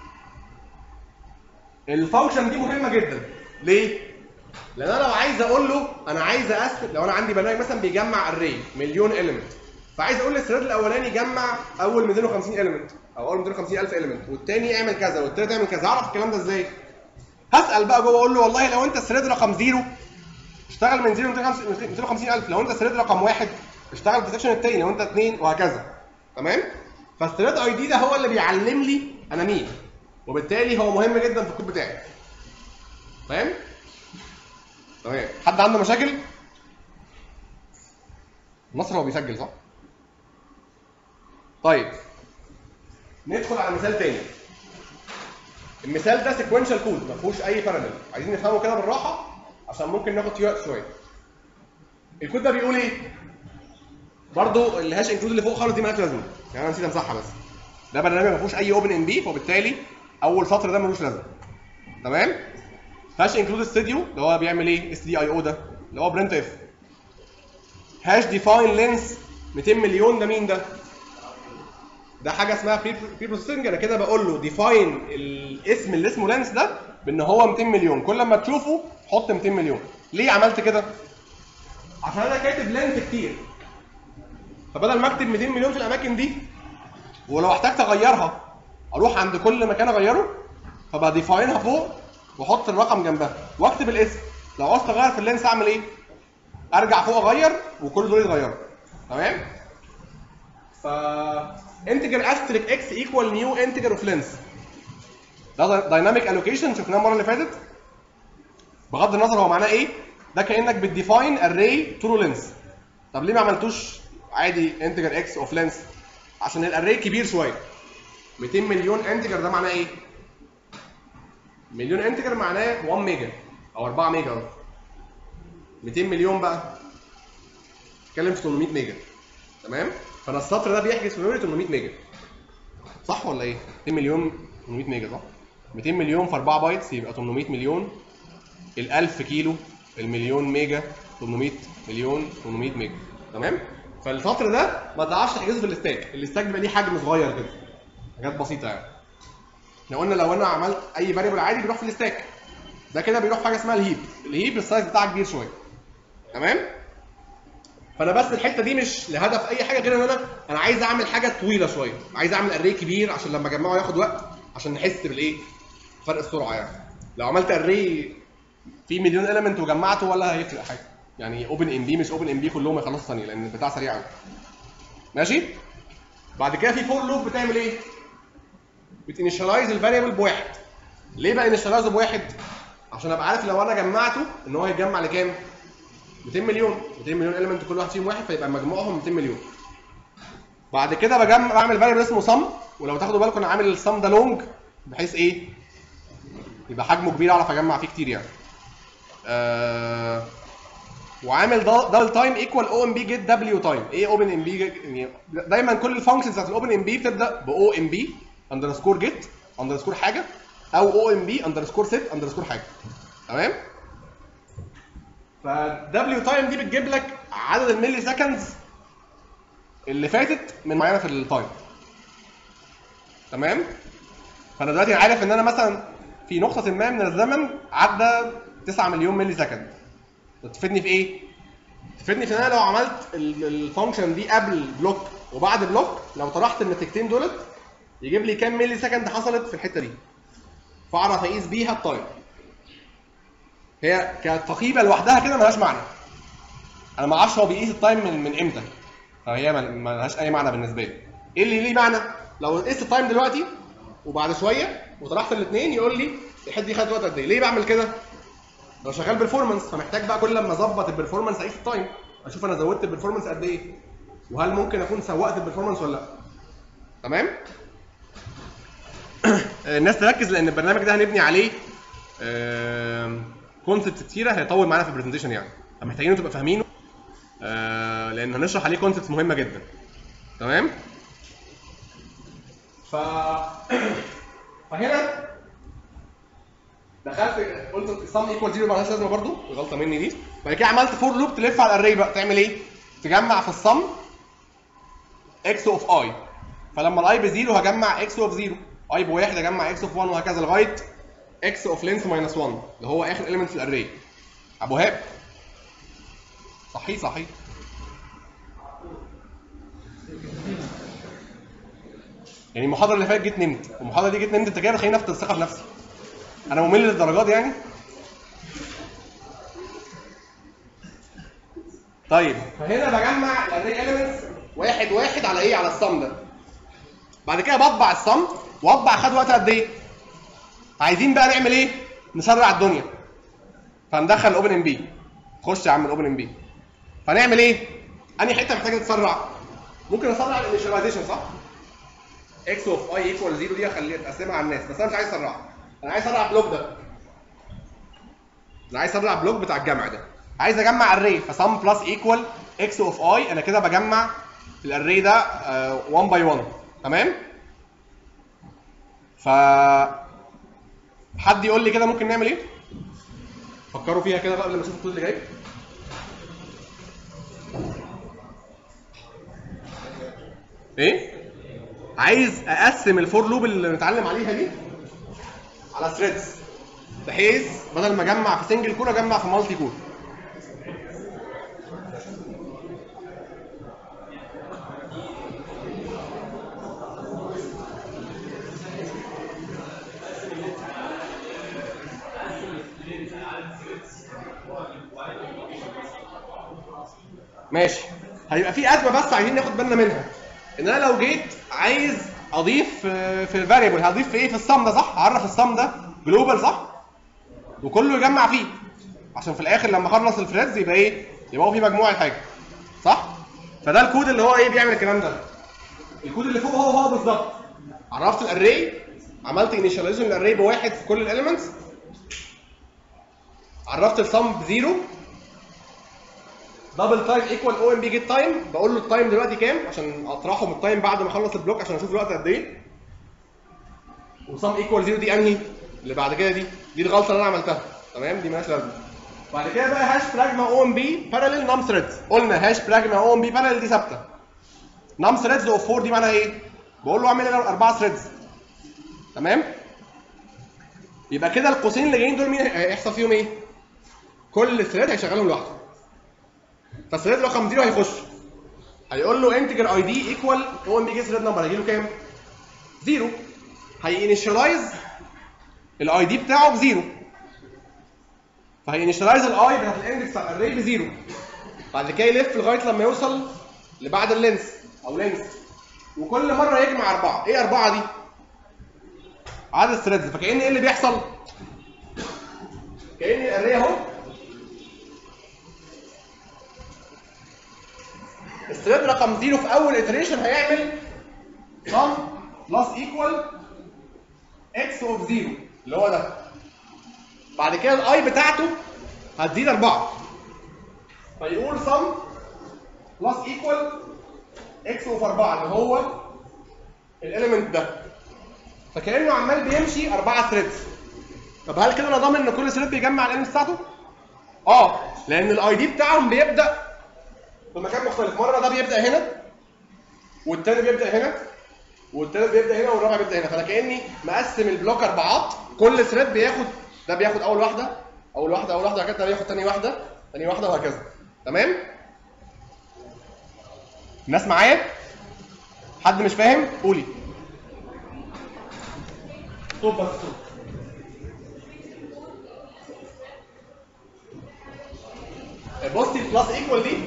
الفانكشن دي مهمه جدا ليه لان انا لو عايز اقول له انا عايز اقسم لو انا عندي برنامج مثلا بيجمع اري مليون اليمنت فعايز اقول للثريد الاولاني جمع اول 250 اليمنت او اول 250 الف اليمنت والتاني اعمل كذا والتالت اعمل كذا اعرف الكلام ده ازاي هسال بقى جوه اقول له والله لو انت الثريد رقم زيرو اشتغل من 0 ل 250 الف لو انت ثريد رقم واحد اشتغل في السكشن التاني لو انت اثنين وهكذا تمام فالثريد اي دي ده هو اللي بيعلم لي انا مين وبالتالي هو مهم جدا في الكود بتاعي فاهم تمام حد عنده مشاكل نصر هو بيسجل صح طيب ندخل على مثال تاني المثال ده سيكونشال كود ما فيهوش اي باراليل عايزين نفهمه كده بالراحه عشان ممكن ناخد فيه وقت شويه الكود ده بيقول ايه برضو الهاش انكلود اللي فوق خالص دي مالهاش لازمه يعني انا نسيت امسحها بس ده برنامج ما فيهوش اي اوبن ام بي فبالتالي اول سطر ده ملوش لازمه تمام هاش انكلود استوديو اللي هو بيعمل ايه اس دي اي او ده اللي هو برنت اف هاش ديفاين لينس 200 مليون ده مين ده ده حاجه اسمها بري بروسيسنج انا كده بقول له ديفاين الاسم اللي اسمه لينس ده بان هو 200 مليون كل ما تشوفه حط 200 مليون ليه عملت كده عشان انا كاتب لينس كتير فبدل ما اكتب 200 مليون في الاماكن دي ولو احتجت اغيرها اروح عند كل مكان اغيره فبديفاينها فوق واحط الرقم جنبها واكتب الاسم لو عاوز اغير في اللينس اعمل ايه ارجع فوق اغير وكل دول يتغيروا تمام ف انتجر استريك اكس ايكوال نيو انتجر اوف لينس ده دايناميك الوكيشن شفناه المره اللي فاتت بغض النظر هو معناه ايه ده كانك بتديفاين اري ترو لينس طب ليه ما عملتوش عادي انتجر اكس اوف لينس عشان الاري كبير شويه 200 مليون انتجر ده معناه ايه مليون انتجر معناه 1 ميجا او 4 ميجا قصدي 200 مليون بقى اتكلم في 800 ميجا تمام فانا السطر ده بيحجز في ميموري 800 ميجا صح ولا ايه 200 مليون 800 ميجا صح 200 مليون في 4 بايتس يبقى 800 مليون ال 1000 كيلو المليون ميجا 800 مليون 800 ميجا تمام فالسطر ده ما تعرفش تحجزه في الاستاك الاستاك بيبقى ليه حجم صغير كده حاجات بسيطه يعني احنا قلنا لو انا عملت اي فاريبل عادي بيروح في الاستاك ده كده بيروح في حاجه اسمها الهيب الهيب السايز بتاعها كبير شويه تمام فانا بس الحته دي مش لهدف اي حاجه غير ان انا انا عايز اعمل حاجه طويله شويه عايز اعمل اري كبير عشان لما اجمعه ياخد وقت عشان نحس بالايه فرق السرعه يعني لو عملت اري فيه مليون اليمنت وجمعته ولا هيفرق حاجه يعني اوبن ام بي مش اوبن ام بي كلهم يخلصوا ثانيه لان البتاع سريع قوي ماشي بعد كده في فور لوب بتعمل ايه بتنشلايز الفاريبل بواحد ليه بقى انشلايزه بواحد عشان ابقى عارف لو انا جمعته ان هو هيتجمع لكام 200 مليون 200 مليون اليمنت كل واحد فيهم واحد فيبقى مجموعهم 200 مليون بعد كده بجمع بعمل فاريبل اسمه سم ولو تاخدوا بالكم انا عامل السم ده لونج بحيث ايه يبقى حجمه كبير اعرف اجمع فيه كتير يعني آه وعامل دبل تايم ايكوال او ام بي جيت دبليو تايم ايه اوبن ام بي يعني دايما كل الفانكشنز بتاعت الاوبن ام بي بتبدا باو ام بي اندرسكور جيت اندرسكور حاجه او او ام بي اندرسكور سيت اندرسكور حاجه تمام فدبليو تايم دي بتجيب لك عدد الملي سكندز اللي فاتت من معينه في التايم تمام فانا دلوقتي عارف ان انا مثلا في نقطه ما من الزمن عدى 9 مليون ملي سكند تفيدني في ايه تفيدني في ان انا لو عملت الفانكشن دي قبل بلوك وبعد بلوك لو طرحت النتيجتين دولت يجيب لي كام ملي سكند حصلت في الحته دي فاعرف اقيس بيها التايم هي كتقييمه لوحدها كده ملهاش معنى انا ما اعرفش هو بيقيس التايم من من امتى فهي ما لهاش اي معنى بالنسبه لي ايه اللي ليه معنى لو قست التايم دلوقتي وبعد شويه وطرحت الاثنين يقول لي الحته دي خدت وقت قد ايه ليه بعمل كده لو شغال برفورمانس فمحتاج بقى كل لما اظبط البرفورمانس اقيس التايم اشوف انا زودت البرفورمانس قد ايه وهل ممكن اكون سوقت البرفورمانس ولا لا تمام الناس تركز لان البرنامج ده هنبني عليه كونسبت كتيره هيطول معانا في البرزنتيشن يعني فمحتاجين تبقى فاهمينه آه، لان هنشرح عليه كونسبتس مهمه جدا تمام ف فهنا دخلت قلت السم ايكوال زيرو مالهاش لازمه برضو غلطه مني دي بعد كده عملت فور لوب تلف على الاري بقى تعمل ايه؟ تجمع في السم اكس اوف اي فلما الاي بزيرو هجمع اكس اوف زيرو اي بواحد هجمع اكس اوف 1 وهكذا لغايه اكس اوف لينث ماينس 1 اللي هو اخر اليمنت في الاري ابو هاب صحيح صحيح يعني المحاضره اللي فاتت جيت نمت والمحاضره دي جيت نمت انت كده بتخليني افقد الثقه في نفسي انا ممل للدرجات دي يعني طيب فهنا بجمع الاري اليمنتس واحد واحد على ايه على الصم ده بعد كده بطبع الصم واطبع خد وقت قد ايه عايزين بقى نعمل ايه نسرع الدنيا فندخل الاوبن ام بي خش يا عم الاوبن ام بي فنعمل ايه انهي حته محتاجه تتسرع ممكن اسرع الانيشاليزيشن صح اكس اوف اي ايكوال زيرو دي اخليها تقسمها على الناس بس انا مش عايز اسرعها انا عايز اسرع البلوك ده انا عايز اسرع البلوك بتاع الجمع ده عايز اجمع الري فسم بلس ايكوال اكس اوف اي انا كده بجمع الاري ده 1 باي 1 تمام ف حد يقول لي كده ممكن نعمل ايه فكروا فيها كده بقى قبل ما اشوف الكود اللي جاي ايه عايز اقسم الفور لوب اللي بنتعلم عليها دي على ثريدز بحيث بدل ما اجمع في سنجل كور اجمع في مالتي كور ماشي هيبقى في ازمه بس عايزين ناخد بالنا منها ان انا لو جيت عايز اضيف آه، في الفاريبل هضيف في ايه في الصم ده صح هعرف الصم ده جلوبال صح وكله يجمع فيه عشان في الاخر لما اخلص الفريدز يبقى ايه يبقى هو في مجموعه حاجه صح فده الكود اللي هو ايه بيعمل الكلام ده الكود اللي فوق هو هو بالظبط عرفت الاري عملت انيشاليزيشن للاري بواحد في كل الاليمنتس عرفت الصم بزيرو دبل تايم ايكوال او ام بي جيت تايم بقول له التايم دلوقتي كام عشان اطرحه من التايم بعد ما اخلص البلوك عشان اشوف الوقت قد ايه وسم ايكوال زيرو دي انهي اللي بعد كده دي دي الغلطه اللي انا عملتها تمام دي مالهاش لازمه بعد كده بقى هاش براجما او ام بي باراليل نم ثريدز قلنا هاش براجما او ام بي باراليل دي ثابته نم ثريدز اوف 4 دي معناها ايه بقول له اعمل لنا اربعه ثريدز تمام يبقى كده القوسين اللي جايين دول مين هيحصل فيهم ايه كل ثريد هيشغلهم لوحده فالثريد رقم 0 هيخش هيقول له انتجر اي دي ايكوال او ام بي جي ثريد نمبر هيجي له كام؟ زيرو هينيشلايز الاي دي بتاعه بزيرو فهينيشلايز الاي بتاعت الاندكس بتاع الاري بزيرو بعد كده يلف لغايه لما يوصل لبعد اللينس او لينس وكل مره يجمع اربعه ايه اربعه دي؟ عدد الثريدز فكأن ايه اللي بيحصل؟ كأن الاري اهو الثريد رقم 0 في اول iteration هيعمل sum plus equal x of 0 اللي هو ده بعد كده الاي بتاعته هتزيد 4 فيقول sum plus equal x of 4 اللي هو الاليمنت ده فكانه عمال بيمشي 4 ثريدز طب هل كده انا ضامن ان كل ثريد بيجمع الاليمنت بتاعته؟ اه لان الاي دي بتاعهم بيبدا في مكان مختلف مره ده بيبدا هنا والتاني بيبدا هنا والتالت بيبدا هنا والرابع بيبدا هنا فانا كاني مقسم البلوك اربعات كل ثريد بياخد ده بياخد اول واحده اول واحده اول واحده بعد كده بياخد تاني واحده تاني واحده وهكذا تمام الناس معايا حد مش فاهم قولي صوت بس صوت بصي البلس ايكوال دي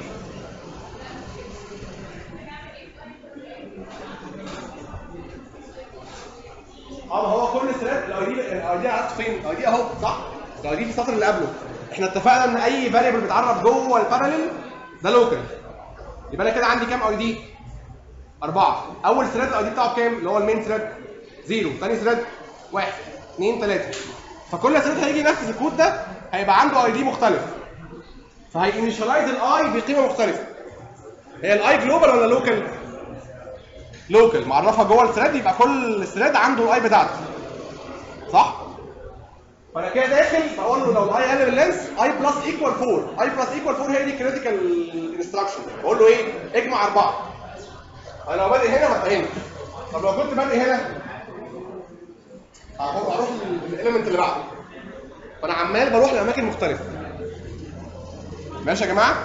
اه ما هو كل ثريد الاي دي الاي دي عرفت فين؟ الاي دي اهو صح؟ الاي دي في السطر اللي قبله احنا اتفقنا ان اي فاريبل بيتعرف جوه الباراليل ده لوكال يبقى انا كده عندي كام اي دي؟ أربعة أول ثريد الاي دي بتاعه بكام؟ اللي هو المين ثريد زيرو ثاني ثريد واحد اثنين ثلاثة فكل ثريد هيجي ينفذ الكود ده هيبقى عنده اي دي مختلف فهينيشلايز الاي بقيمة مختلفة هي الاي جلوبال ولا لوكال لوكال معرفها جوه الثريد يبقى كل ثريد عنده الاي بتاعته صح فانا كده داخل بقول له لو الاي اقل من اللينس اي بلس ايكوال 4 اي بلس ايكوال 4 هي دي كريتيكال انستراكشن بقول له ايه اجمع اربعه انا لو بادئ هنا هبقى هنا طب لو كنت بادئ هنا هروح هروح للاليمنت اللي بعده فانا عمال بروح لاماكن مختلفه ماشي يا جماعه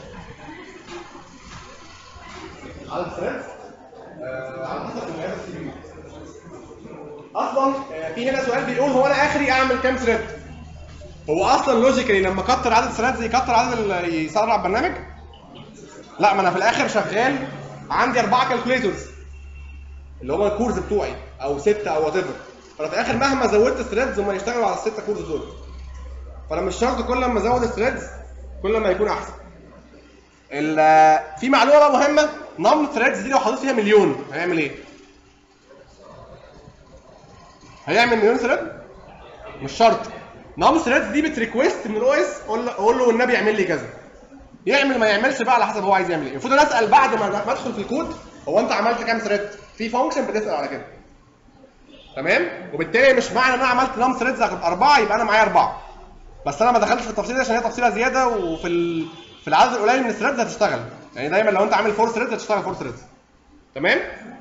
على الثريد آه على حسب المقاس السي بي اصلا آه، في هنا سؤال بيقول هو انا اخري اعمل كام ثريد هو اصلا لوجيكالي لما اكتر عدد ثريدز يكتر عدد ال- يسرع البرنامج لا ما انا في الاخر شغال عندي اربعه كالكوليتورز اللي هم الكورز بتوعي او سته او وات ايفر فانا في الاخر مهما زودت ثريدز هم يشتغلوا على السته كورز دول فانا مش شرط كل ما ازود الثريدز كل ما يكون احسن ال- في معلومه بقى مهمه نم ثريدز دي لو حطيت فيها مليون هيعمل ايه؟ هيعمل مليون ثريد؟ مش شرط نم ثريدز دي بتريكويست من الاو اس قول له قول له والنبي اعمل لي كذا يعمل ما يعملش بقى على حسب هو عايز يعمل ايه المفروض انا اسال بعد ما ما ادخل في الكود هو انت عملت كام ثريد في فانكشن بتسال على كده تمام وبالتالي مش معنى ان انا عملت نم ثريدز اربعه يبقى انا معايا اربعه بس انا ما دخلتش في التفصيل ده عشان هي تفصيله زياده وفي ال... في العدد القليل من الثريدز هتشتغل يعني دايما لو انت عامل 4 ثريدز هتشتغل 4 ثريدز تمام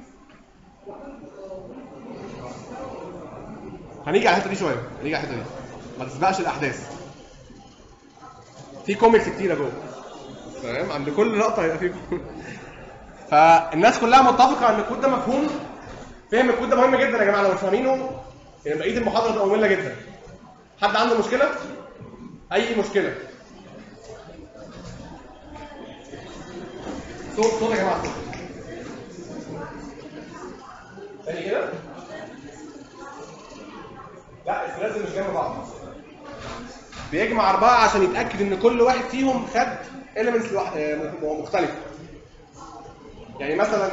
هنيجي على الحته دي شويه هنيجي على الحته دي ما تسبقش الاحداث في كوميكس كتيره جوه تمام عند كل لقطه هيبقى في فالناس كلها متفقه ان الكود ده مفهوم فهم الكود ده مهم جدا يا جماعه لو مش فاهمينه يعني بقيه المحاضره تبقى ممله جدا حد عنده مشكله اي مشكله صوت صوت يا جماعه صوت تاني كده لا الثلاثه مش جنب بعض بيجمع أربعة عشان يتأكد إن كل واحد فيهم خد elements لوح- آه، م- مختلفة. يعني مثلا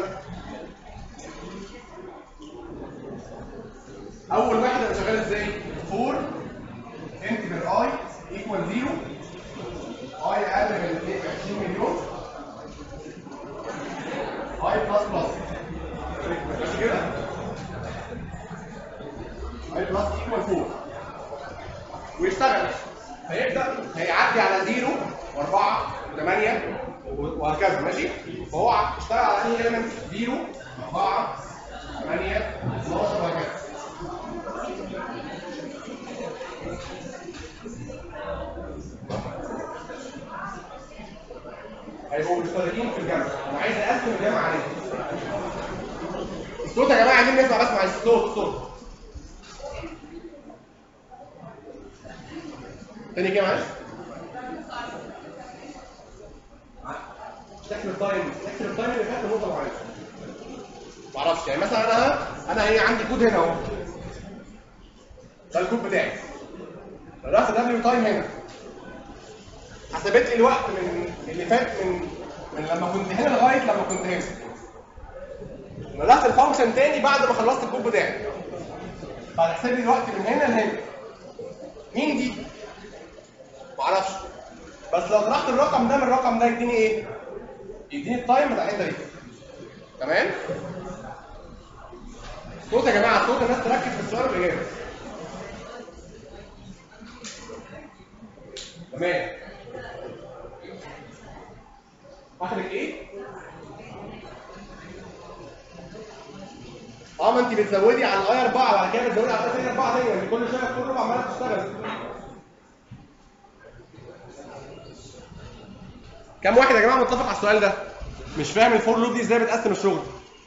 أول واحد أنا شغال إزاي؟ 4 انتجر اي ايكوال 0 اي أقل من 20 مليون اي بلس بلس ماشي كده؟ اي بلس ايكوال 4 ويشتغل هيبدا هيعدي على 0 و4 و8 وهكذا ماشي فهو اشتغل على انهي ايلمنت 0 4 8 12 وهكذا هيبقوا مشتركين في الجمع انا عايز اقسم الجمع عليه الصوت يا جماعه عايزين نسمع بس معلش الصوت الصوت تاني كده معلش شكل التايم شكل التايم اللي فات نقطه معينه معرفش يعني مثلا انا انا هي عندي كود هنا اهو ده الكود بتاعي رحت دبليو تايم هنا حسبت لي الوقت من اللي فات من من لما كنت هنا لغايه لما كنت هنا رحت الفانكشن تاني بعد ما خلصت الكود بتاعي فهتحسب لي الوقت من هنا لهنا مين دي؟ معرفش بس لو طرحت الرقم ده من الرقم ده يديني ايه؟ يديني التايم بتاع الحته دي تمام؟ صوت يا جماعه صوت الناس تركز في السؤال والاجابه تمام اخرك ايه؟ اه ما انت بتزودي على الاي 4 وبعد كده بتزودي على الاي 4 تاني يعني كل شويه كل ربع عماله تشتغل كم واحد يا جماعه متفق على السؤال ده؟ مش فاهم الفور لوب دي ازاي بتقسم الشغل؟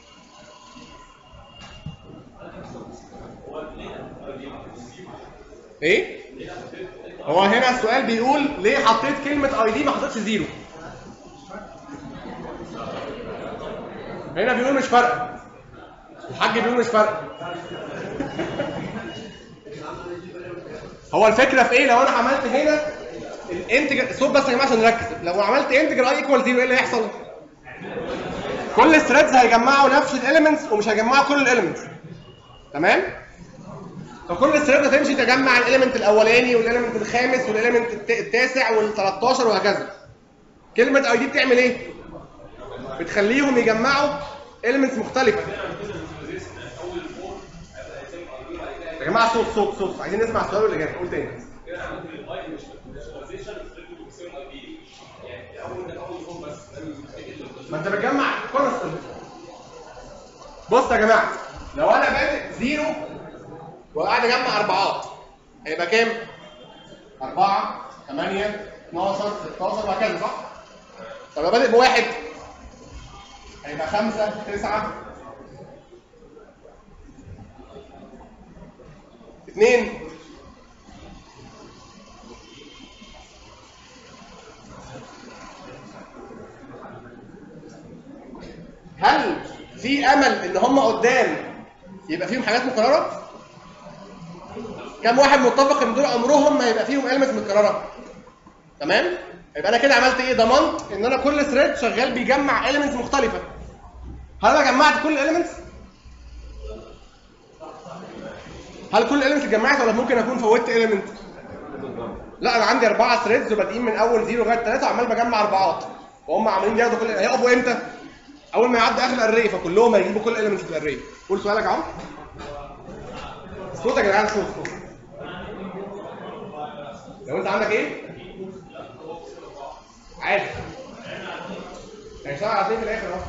ايه؟ هو هنا السؤال بيقول ليه حطيت كلمة اي دي ما حطيتش زيرو؟ هنا بيقول مش فارقة الحاج بيقول مش فارقة هو الفكرة في ايه؟ لو انا عملت هنا الانتجر الصوت بس يا جماعه عشان نركز لو عملت انتجر اي ايكوال 0 ايه اللي هيحصل؟ كل الثريدز هيجمعوا نفس الاليمنتس ومش هيجمعوا كل الاليمنتس تمام؟ فكل الثريد هتمشي تجمع الاليمنت الاولاني والاليمنت الخامس والاليمنت الت- التاسع وال13 وهكذا كلمه اي دي بتعمل ايه؟ بتخليهم يجمعوا elements مختلفه يا جماعه صوت صوت صوت عايزين نسمع السؤال والاجابه قول تاني ما انت بتجمع كونستنت بص يا جماعه لو انا بادئ زيرو وقاعد اجمع اربعات هيبقى كام؟ 4 8 12 16 وهكذا صح؟ طب لو بادئ بواحد هيبقى 5 9 2 هل في امل ان هم قدام يبقى فيهم حاجات مكرره؟ كم واحد متفق ان دول عمرهم ما هيبقى فيهم elements متكرره؟ تمام؟ يبقى انا كده عملت ايه؟ ضمنت ان انا كل ثريد شغال بيجمع elements مختلفه. هل انا جمعت كل elements؟ هل كل elements اتجمعت ولا ممكن اكون فوتت element؟ لا انا عندي اربعه ثريدز وبادئين من اول زيرو لغايه ثلاثه وعمال بجمع اربعات وهم عمالين ياخدوا كل هيقفوا امتى؟ اول ما يعدي اخر الاري فكلهم هيجيبوا كل elements في الاري. قول سؤالك يا عم. صوت يا جدعان صوت صوت. لو انت عندك ايه؟ عادي. هيشتغل على اثنين في الاخر اهو.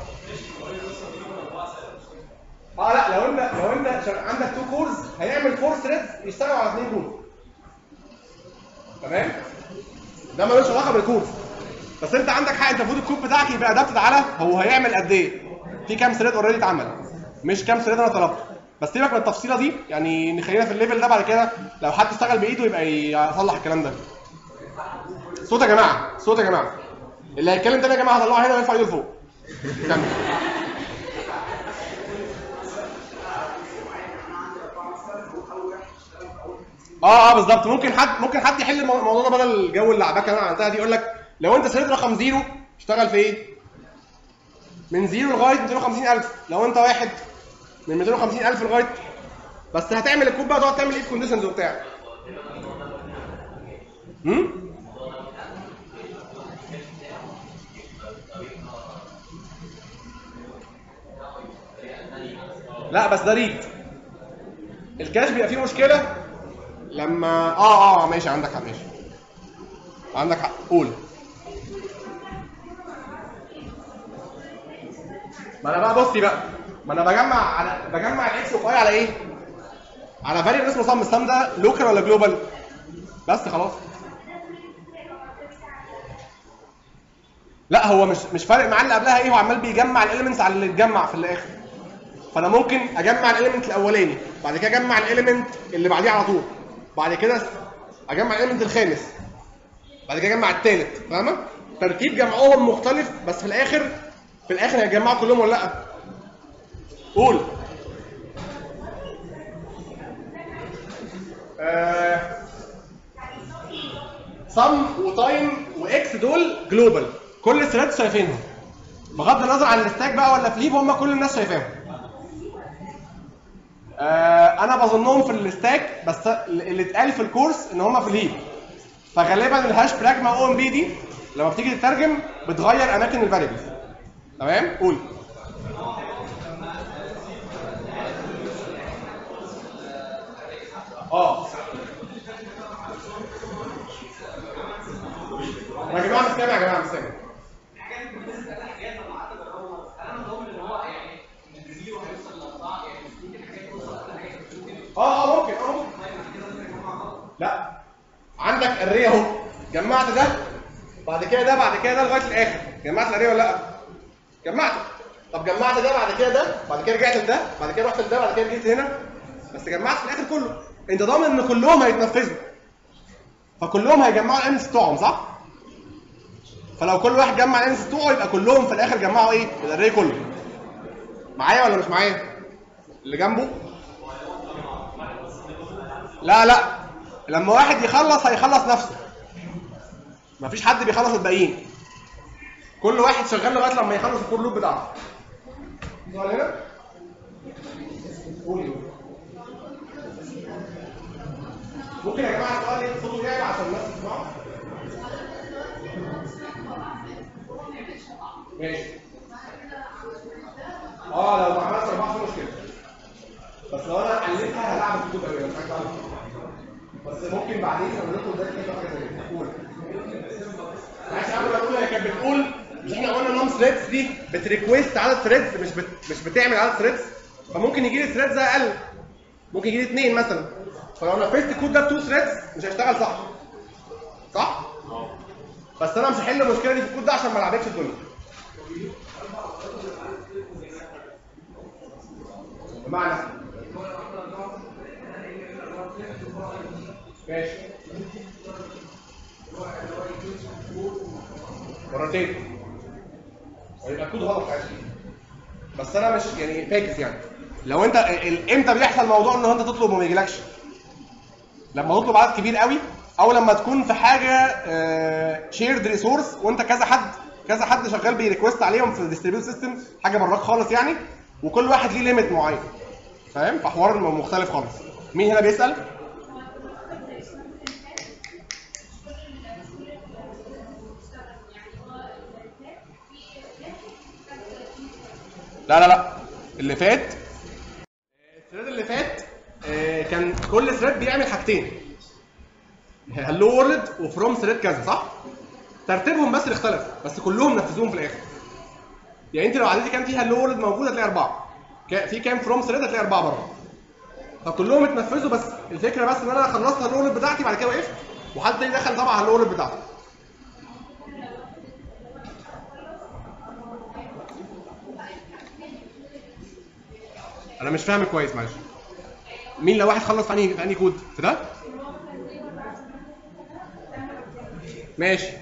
اه لا لو انت لو انت شغ- عندك تو كورز هيعمل فور ثريدز يشتغلوا على اثنين كورز. تمام؟ ده ملوش علاقه بالكورز. بس انت عندك حق انت المفروض الكود بتاعك يبقى ادابتد على هو هيعمل قد ايه؟ في كام ثريد اوريدي اتعمل؟ مش كام ثريد انا طلبته. بس سيبك من التفصيله دي يعني نخلينا في الليفل ده بعد كده لو حد اشتغل بايده يبقى يصلح الكلام ده. صوت يا جماعه صوت يا جماعه اللي هيتكلم تاني يا جماعه هطلعه هنا ويرفع ايده لفوق. كمل. اه اه بالظبط ممكن حد ممكن حد يحل المو- الموضوع ده بدل الجو اللي عباك اللي انا عملتها دي يقول لك لو انت سريت رقم زيرو اشتغل في ايه؟ من زيرو لغايه 250000 لو انت واحد من 250000 لغايه بس هتعمل الكود بقى تقعد تعمل ايه كونديشنز وبتاع هم؟ لا بس ده ريد الكاش بيبقى فيه مشكله لما اه اه ماشي عندك حق ماشي عندك حق قول ما انا بقى بصي بقى ما انا بجمع على بجمع الاكس اوف اي على ايه؟ على فاريبل اسمه سم السم ده لوكال ولا جلوبال؟ بس خلاص لا هو مش مش فارق معاه اللي قبلها ايه هو عمال بيجمع الاليمنتس على اللي اتجمع في الاخر فانا ممكن اجمع الاليمنت الاولاني بعد كده اجمع الاليمنت اللي بعديه على طول بعد كده اجمع الاليمنت الخامس بعد كده اجمع الثالث فاهمه ترتيب جمعهم مختلف بس في الاخر في الاخر هيجمعوا كلهم ولا لا قول آه صم وتايم واكس دول جلوبال كل الثريدز شايفينهم بغض النظر عن الستاك بقى ولا فليب هم كل الناس شايفاهم آه انا بظنهم في الستاك بس اللي اتقال في الكورس ان هم في الهيب فغالبا الهاش براجما او ام بي دي لما بتيجي تترجم بتغير اماكن الفاريبلز تمام قول اه يا جماعه مش سامع يا جماعه مش سامع اه اه ممكن اه ممكن لا عندك الري اهو جمعت ده بعد كده ده بعد كده ده لغايه الاخر جمعت الاري ولا لا؟ جمعته طب جمعت ده بعد كده ده بعد كده رجعت لده بعد كده رحت لده بعد كده جيت هنا بس جمعت في الاخر كله انت ضامن ان كلهم هيتنفذوا فكلهم هيجمعوا الانس بتوعهم صح؟ فلو كل واحد جمع الانس بتوعه يبقى كلهم في الاخر جمعوا ايه؟ الاري كله معايا ولا مش معايا؟ اللي جنبه لا لا لما واحد يخلص هيخلص نفسه مفيش حد بيخلص الباقيين كل واحد شغال لغايه لما يخلص الكور لوب بتاعته سؤال هنا قولي ممكن يا جماعه السؤال ايه صوته جاي عشان الناس تسمعه ماشي اه لو ما عملتش اربعه في مشكله بس لو انا حليتها هلعب الكود قوي مش عايز أعمل. بس ممكن بعدين لما ندخل ده كده حاجه زي كده قول معلش قبل ما اقول هي كانت بتقول مش احنا قلنا نوم ثريدز دي بتريكويست عدد ثريدز مش بت... مش بتعمل عدد ثريدز فممكن يجي لي ثريدز اقل ممكن يجي لي اثنين مثلا فلو نفذت الكود ده بتو ثريدز مش هيشتغل صح صح؟ بس انا مش هحل المشكله دي في الكود ده عشان ما لعبكش الدنيا بمعنى ماشي مرتين ويبقى الكود غلط عادي بس انا مش يعني فاكس يعني لو انت ال- ال- امتى بيحصل موضوع ان انت تطلب وما يجيلكش لما تطلب عدد كبير قوي او لما تكون في حاجه شيرد ريسورس وانت كذا حد كذا حد شغال بيريكوست عليهم في الديستريبيوت سيستم حاجه براك خالص يعني وكل واحد ليه ليميت معين فاهم فحوار مختلف خالص مين هنا بيسال لا لا لا اللي فات الثريد اللي فات آه، كان كل ثريد بيعمل حاجتين هلو وورلد وفروم ثريد كذا صح؟ ترتيبهم بس اللي اختلف بس كلهم نفذوهم في الاخر يعني انت لو عديتي كان في هلو وورلد موجود هتلاقي اربعه كا- في كام فروم ثريد هتلاقي اربعه برضه فكلهم اتنفذوا بس الفكره بس ان انا خلصت الهلو وورلد بتاعتي بعد كده وقفت وحد تاني دخل طبعا الهلو وورلد بتاعته انا مش فاهم كويس معلش مين لو واحد خلص في انهي في انهي كود في ده ماشي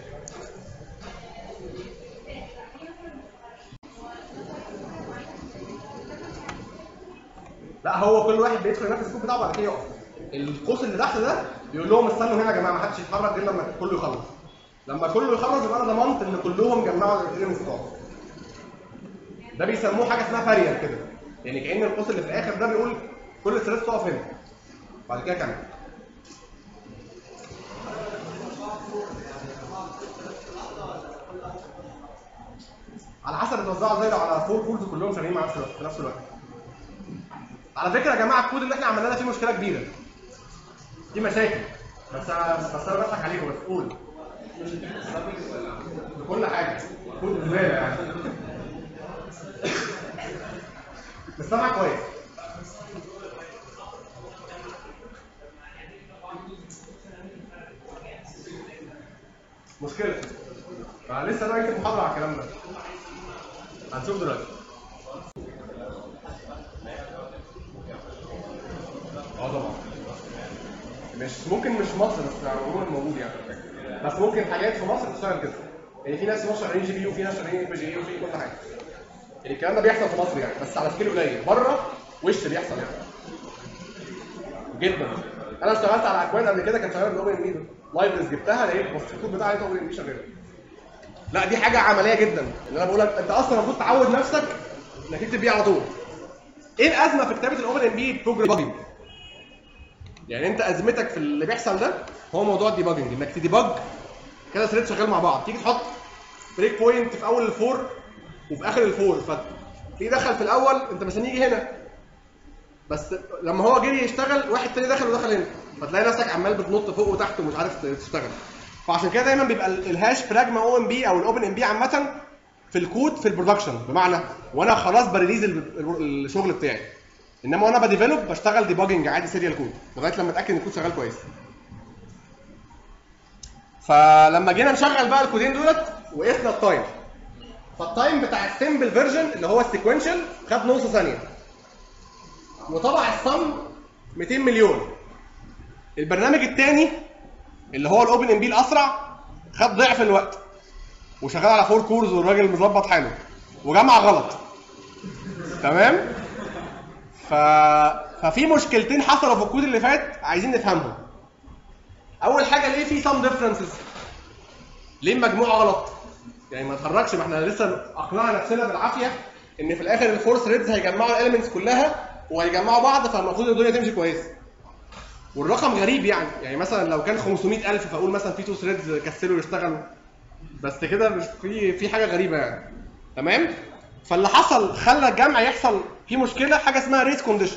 لا هو كل واحد بيدخل ينفذ الكود بتاعه بعد كده يقف القوس اللي تحت ده بيقول لهم استنوا هنا يا جماعه ما حدش يتحرك غير لما كله يخلص لما كله يخلص يبقى انا ضمنت ان كلهم جمعوا الاليمنتس بتوعهم ده بيسموه حاجه اسمها فاريال كده يعني كان القوس اللي في الاخر ده بيقول كل الثلاث تقف هنا بعد كده كمل على حسب اتوزعوا ازاي لو على فور كولز كلهم شغالين مع نفس الوقت في نفس الوقت على فكره يا جماعه الكود اللي احنا عملناه ده فيه مشكله كبيره دي مشاكل بس انا بس انا بضحك عليكم بس قول كل حاجه كود زباله يعني بس سامع كويس مشكلة أنا لسه انا كاتب محاضرة على الكلام ده هنشوف دلوقتي اه طبعا مش ممكن مش مصر بس عموما موجود يعني بس ممكن حاجات في مصر تشتغل كده يعني في ناس في مصر شغالين جي بي يو وفي ناس شغالين اف جي وفي كل حاجه يعني الكلام ده بيحصل في مصر يعني بس على سكيل قليل بره وش بيحصل يعني جدا انا اشتغلت على اكوان قبل كده كان شغال بالاوبن ام بي لايبرز جبتها لقيت بص الكود بتاعي لقيت اوبن ام بي شغال لا دي حاجه عمليه جدا ان انا بقول لك انت اصلا المفروض تعود نفسك انك تكتب بيه على طول ايه الازمه في كتابه الاوبن ام بي بروجرام يعني انت ازمتك في اللي بيحصل ده هو موضوع الديباجنج انك تديباج كذا ثريد شغال مع بعض تيجي تحط بريك بوينت في اول الفور وفي اخر الفور فتيجي دخل في الاول انت مستنيه يجي هنا بس لما هو جري يشتغل واحد تاني دخل ودخل هنا فتلاقي نفسك عمال بتنط فوق وتحت ومش عارف تشتغل فعشان كده دايما بيبقى ال- الهاش براجما او ام بي او الاوبن ام بي عامه في الكود في البرودكشن بمعنى وانا خلاص بريليز ال- ال- الشغل بتاعي انما وانا بديفلوب بشتغل ديباجنج عادي سيريال كود لغايه لما اتاكد ان الكود شغال كويس فلما جينا نشغل بقى الكودين دولت وقفنا التايم فالتايم بتاع السمبل فيرجن اللي هو السيكونشال خد نص ثانيه وطبع الصم 200 مليون البرنامج الثاني اللي هو الاوبن ام بي الاسرع خد ضعف الوقت وشغال على فور كورز والراجل مظبط حاله وجمع غلط تمام ف... ففي مشكلتين حصلوا في الكود اللي فات عايزين نفهمهم اول حاجه ليه في سام ديفرنسز ليه المجموعه غلط يعني ما نتحركش ما احنا لسه اقنعنا نفسنا بالعافيه ان في الاخر الفور ثريدز هيجمعوا الاليمنتس كلها وهيجمعوا بعض فالمفروض الدنيا تمشي كويس والرقم غريب يعني يعني مثلا لو كان 500000 فاقول مثلا في تو ثريدز كسلوا يشتغلوا بس كده مش في في حاجه غريبه يعني تمام فاللي حصل خلى الجمع يحصل فيه مشكله حاجه اسمها ريس كونديشن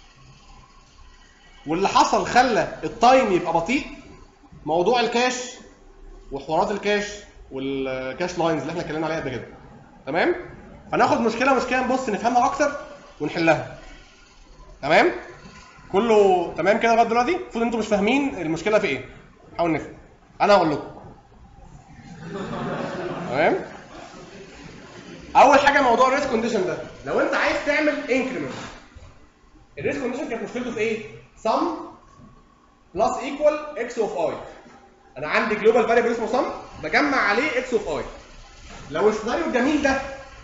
واللي حصل خلى التايم يبقى بطيء موضوع الكاش وحوارات الكاش والكاش لاينز اللي احنا اتكلمنا عليها قبل كده تمام فناخد مشكله مشكله نبص نفهمها اكتر ونحلها تمام كله تمام كده لغايه دلوقتي المفروض انتوا مش فاهمين المشكله في ايه حاول نفهم انا هقول لكم تمام اول حاجه موضوع الريسك كونديشن ده لو انت عايز تعمل انكريمنت الريسك كونديشن كانت مشكلته في ايه sum بلس ايكوال اكس اوف اي انا عندي جلوبال فاريبل اسمه sum بجمع عليه اكس اوف اي لو السيناريو الجميل ده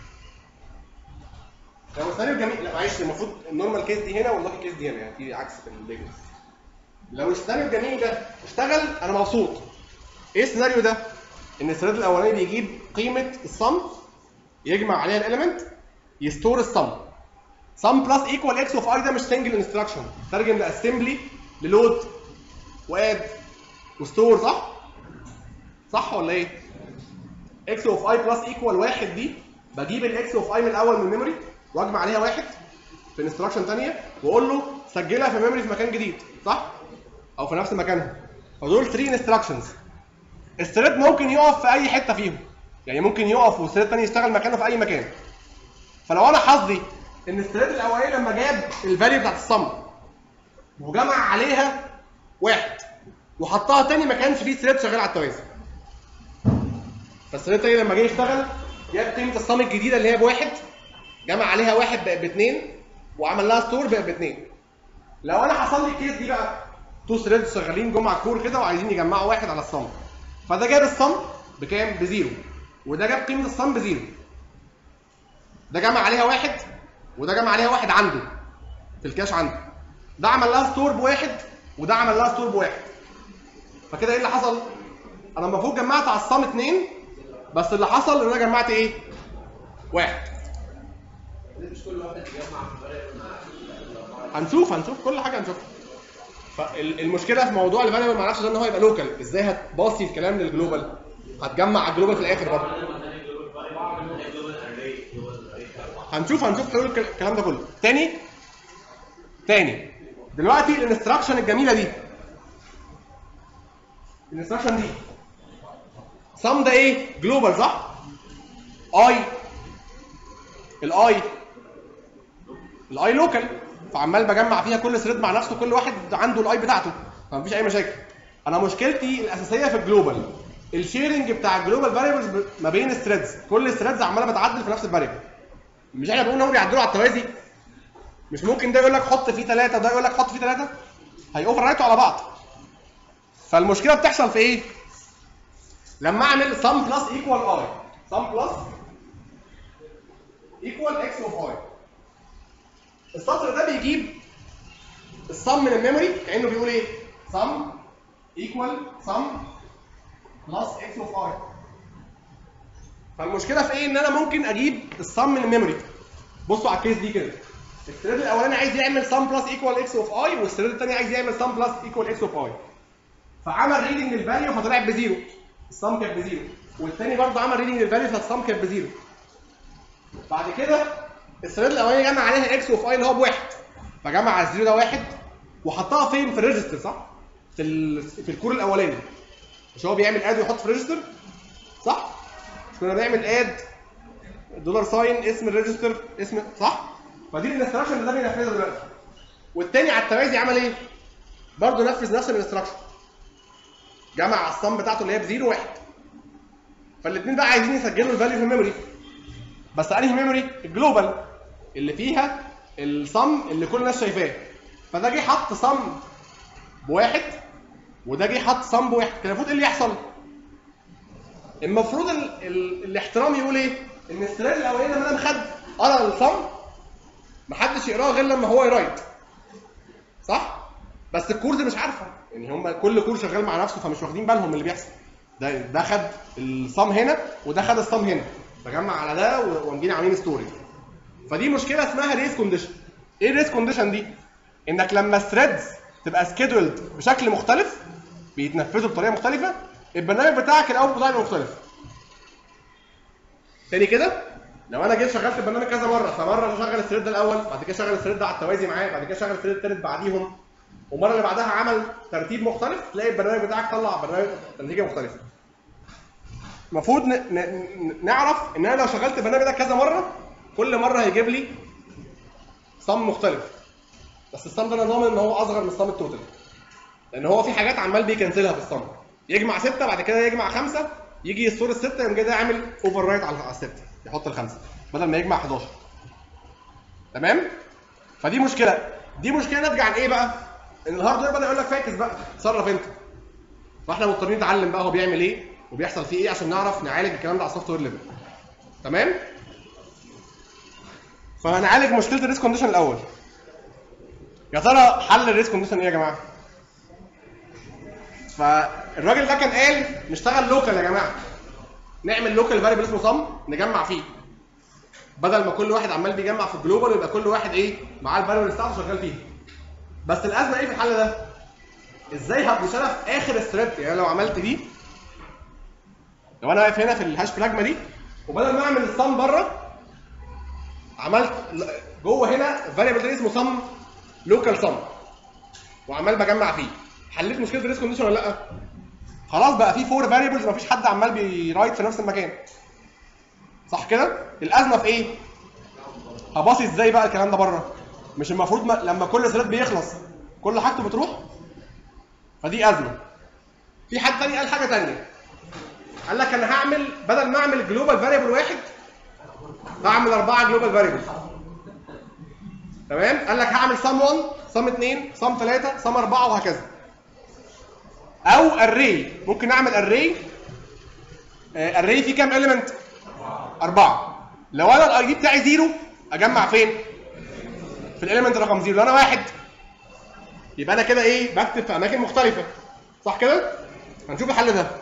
لو السيناريو الجميل لا معلش المفروض النورمال كيس دي هنا واللاكي كيس دي هنا يعني في عكس في البيجنس لو السيناريو الجميل ده اشتغل انا مبسوط ايه السيناريو ده ان السيناريو الاولاني بيجيب قيمه الصم يجمع عليها الاليمنت يستور الصم sum بلس ايكوال اكس اوف اي ده مش سنجل انستراكشن ترجم لاسمبلي للود واد وستور صح؟ صح ولا ايه؟ اكس اوف اي بلس ايكوال واحد دي بجيب الاكس اوف اي من الاول من الميموري واجمع عليها واحد في انستراكشن ثانيه واقول له سجلها في ميموري في مكان جديد صح؟ او في نفس مكانها فدول 3 انستراكشنز الثريد ممكن يقف في اي حته فيهم يعني ممكن يقف والثريد الثاني يشتغل مكانه في اي مكان فلو انا حظي ان الثريد الاولاني لما جاب الفاليو بتاعت الصم وجمع عليها واحد وحطها تاني ما كانش فيه ثريد شغال على التوازي فالثريد التاني لما جه يشتغل جاب قيمه الصم الجديده اللي هي بواحد جمع عليها واحد بقت باثنين وعمل لها ستور بقت باثنين لو انا حصل لي الكيس دي بقى تو ثريدز شغالين جم على الكور كده وعايزين يجمعوا واحد على الصم فده جاب الصم بكام؟ بزيرو وده جاب قيمه الصم بزيرو ده جمع عليها واحد وده جمع عليها واحد عنده في الكاش عنده ده عمل لها ستور بواحد وده عمل لها ستور بواحد فكده ايه اللي حصل؟ انا المفروض جمعت على الصم اتنين بس اللي حصل ان انا جمعت ايه؟ واحد مش كل واحد يجمع في فرق هنشوف هنشوف كل حاجه هنشوفها فالمشكله في موضوع الفاريبل ما اعرفش ده ان هو يبقى لوكال ازاي هتباصي الكلام للجلوبال هتجمع على الجلوبال في الاخر برضه هنشوف هنشوف حلول الك- الكلام ده كله تاني تاني دلوقتي الانستراكشن الجميله دي الانستراكشن دي سم ده ايه جلوبال صح اي الاي الاي لوكال فعمال بجمع فيها كل ثريد مع نفسه كل واحد عنده الاي بتاعته فمفيش اي مشاكل انا مشكلتي الاساسيه في الجلوبال الشيرنج بتاع الجلوبال فاريبلز ما بين الثريدز كل الثريدز عماله بتعدل في نفس الفاريبل مش احنا بنقول ان هم بيعدلوا على التوازي مش ممكن ده يقول لك حط فيه ثلاثه وده يقول لك حط فيه ثلاثه هيوفر رايتوا على بعض فالمشكله بتحصل في ايه؟ لما اعمل sum بلس ايكوال اي sum بلس ايكوال اكس اوف اي السطر ده بيجيب الصم من الميموري كانه بيقول ايه؟ sum ايكوال sum بلس اكس اوف اي فالمشكله في ايه؟ ان انا ممكن اجيب الصم من الميموري بصوا على الكيس دي كده الثريد الاولاني عايز يعمل sum بلس ايكوال اكس اوف اي والثريد الثاني عايز يعمل sum بلس ايكوال اكس اوف اي فعمل ريدنج للفاليو فطلعت بزيرو الصم كانت بزيرو والثاني برضه عمل ريدنج للفاليو فالصم كانت بزيرو بعد كده الثريد الاولاني جمع عليها اكس اوف اي اللي هو بواحد فجمع على الزيرو ده واحد وحطها فين في الريجستر صح؟ في ال... في الكور الاولاني مش هو بيعمل اد ويحط في الريجستر صح؟ مش كنا بنعمل اد دولار ساين اسم الريجستر اسم صح؟ فدي الانستراكشن اللي ده بينفذها دلوقتي والتاني على التوازي عمل ايه؟ برضه نفذ نفس الانستراكشن جمع على الصم بتاعته اللي هي بزيرو واحد فالاثنين بقى عايزين يسجلوا الفاليو في الميموري بس انهي ميموري؟ الجلوبال اللي فيها الصم اللي كل الناس شايفاه فده جه حط صم بواحد وده جه حط صم بواحد كان المفروض ايه اللي يحصل؟ المفروض ال... ال... الاحترام يقول ايه؟ ان الثريد الاولاني لما انا خد قرا الصم محدش يقراه غير لما هو يرايت صح؟ بس الكورز مش عارفه يعني هم كل كور شغال مع نفسه فمش واخدين بالهم من اللي بيحصل ده ده خد الصم هنا وده خد الصم هنا بجمع على ده وقام جايين عاملين ستوري فدي مشكله اسمها ريس كونديشن ايه الريس كونديشن دي انك لما الثريدز تبقى سكيدولد بشكل مختلف بيتنفذوا بطريقه مختلفه البرنامج بتاعك الاوت بتاعه يبقى مختلف تاني كده لو انا جيت شغلت البرنامج كذا مره فمره اشغل الثريد ده الاول بعد كده اشغل الثريد ده على التوازي معاه بعد كده اشغل الثريد الثالث بعديهم والمره اللي بعدها عمل ترتيب مختلف تلاقي البرنامج بتاعك طلع برنامج نتيجه مختلفه المفروض ن... ن... ن- نعرف ان انا لو شغلت البرنامج ده كذا مره كل مره هيجيب لي صم مختلف بس الصم ده انا ضامن ان هو اصغر من الصم التوتال لان هو في حاجات عمال بيكنسلها في الصم يجمع سته بعد كده يجمع خمسه يجي يستور السته يقوم كده يعمل اوفر رايت على على السته يحط الخمسه بدل ما يجمع 11 تمام فدي مشكله دي مشكله ناتجه عن ايه بقى ان الهاردوير بدا يقول لك فاكس بقى اتصرف انت فاحنا مضطرين نتعلم بقى هو بيعمل ايه وبيحصل فيه ايه عشان نعرف نعالج الكلام ده على السوفت وير ليفل تمام فهنعالج مشكله الريسك كونديشن الاول يا ترى حل الريسك كونديشن ايه يا جماعه فالراجل ده كان قال نشتغل لوكال يا جماعه نعمل لوكال فاريبل اسمه صم نجمع فيه بدل ما كل واحد عمال بيجمع في الجلوبال يبقى كل واحد ايه معاه الفاريبل بتاعته شغال فيه بس الازمه ايه في الحل ده ازاي هبوش انا في اخر الثريد يعني لو عملت دي لو انا واقف هنا في الهاش فلاجما دي وبدل ما اعمل الصم بره عملت ل- جوه هنا فاريبل اسمه صم لوكال صم وعمال بجمع فيه حليت مشكله الريسك كونديشن ولا لا خلاص بقى في فور فاريبلز مفيش حد عمال بيرايت في نفس المكان صح كده الازمه في ايه هباصي ازاي بقى الكلام ده بره مش المفروض ما... لما كل ثريد بيخلص كل حاجته بتروح فدي ازمه في حد تاني قال حاجه تانية قال لك انا هعمل بدل ما اعمل جلوبال فاريبل واحد هعمل اربعه جلوبال فاريبلز تمام قال لك هعمل سم 1 سم 2 سم 3 سم 4 وهكذا او اري ممكن اعمل اري اري فيه كام اليمنت أربعة لو أنا الأي دي بتاعي زيرو أجمع فين؟ في الإيليمنت رقم زيرو لو أنا واحد يبقى أنا كده إيه؟ بكتب في أماكن مختلفة صح كده؟ هنشوف الحل ده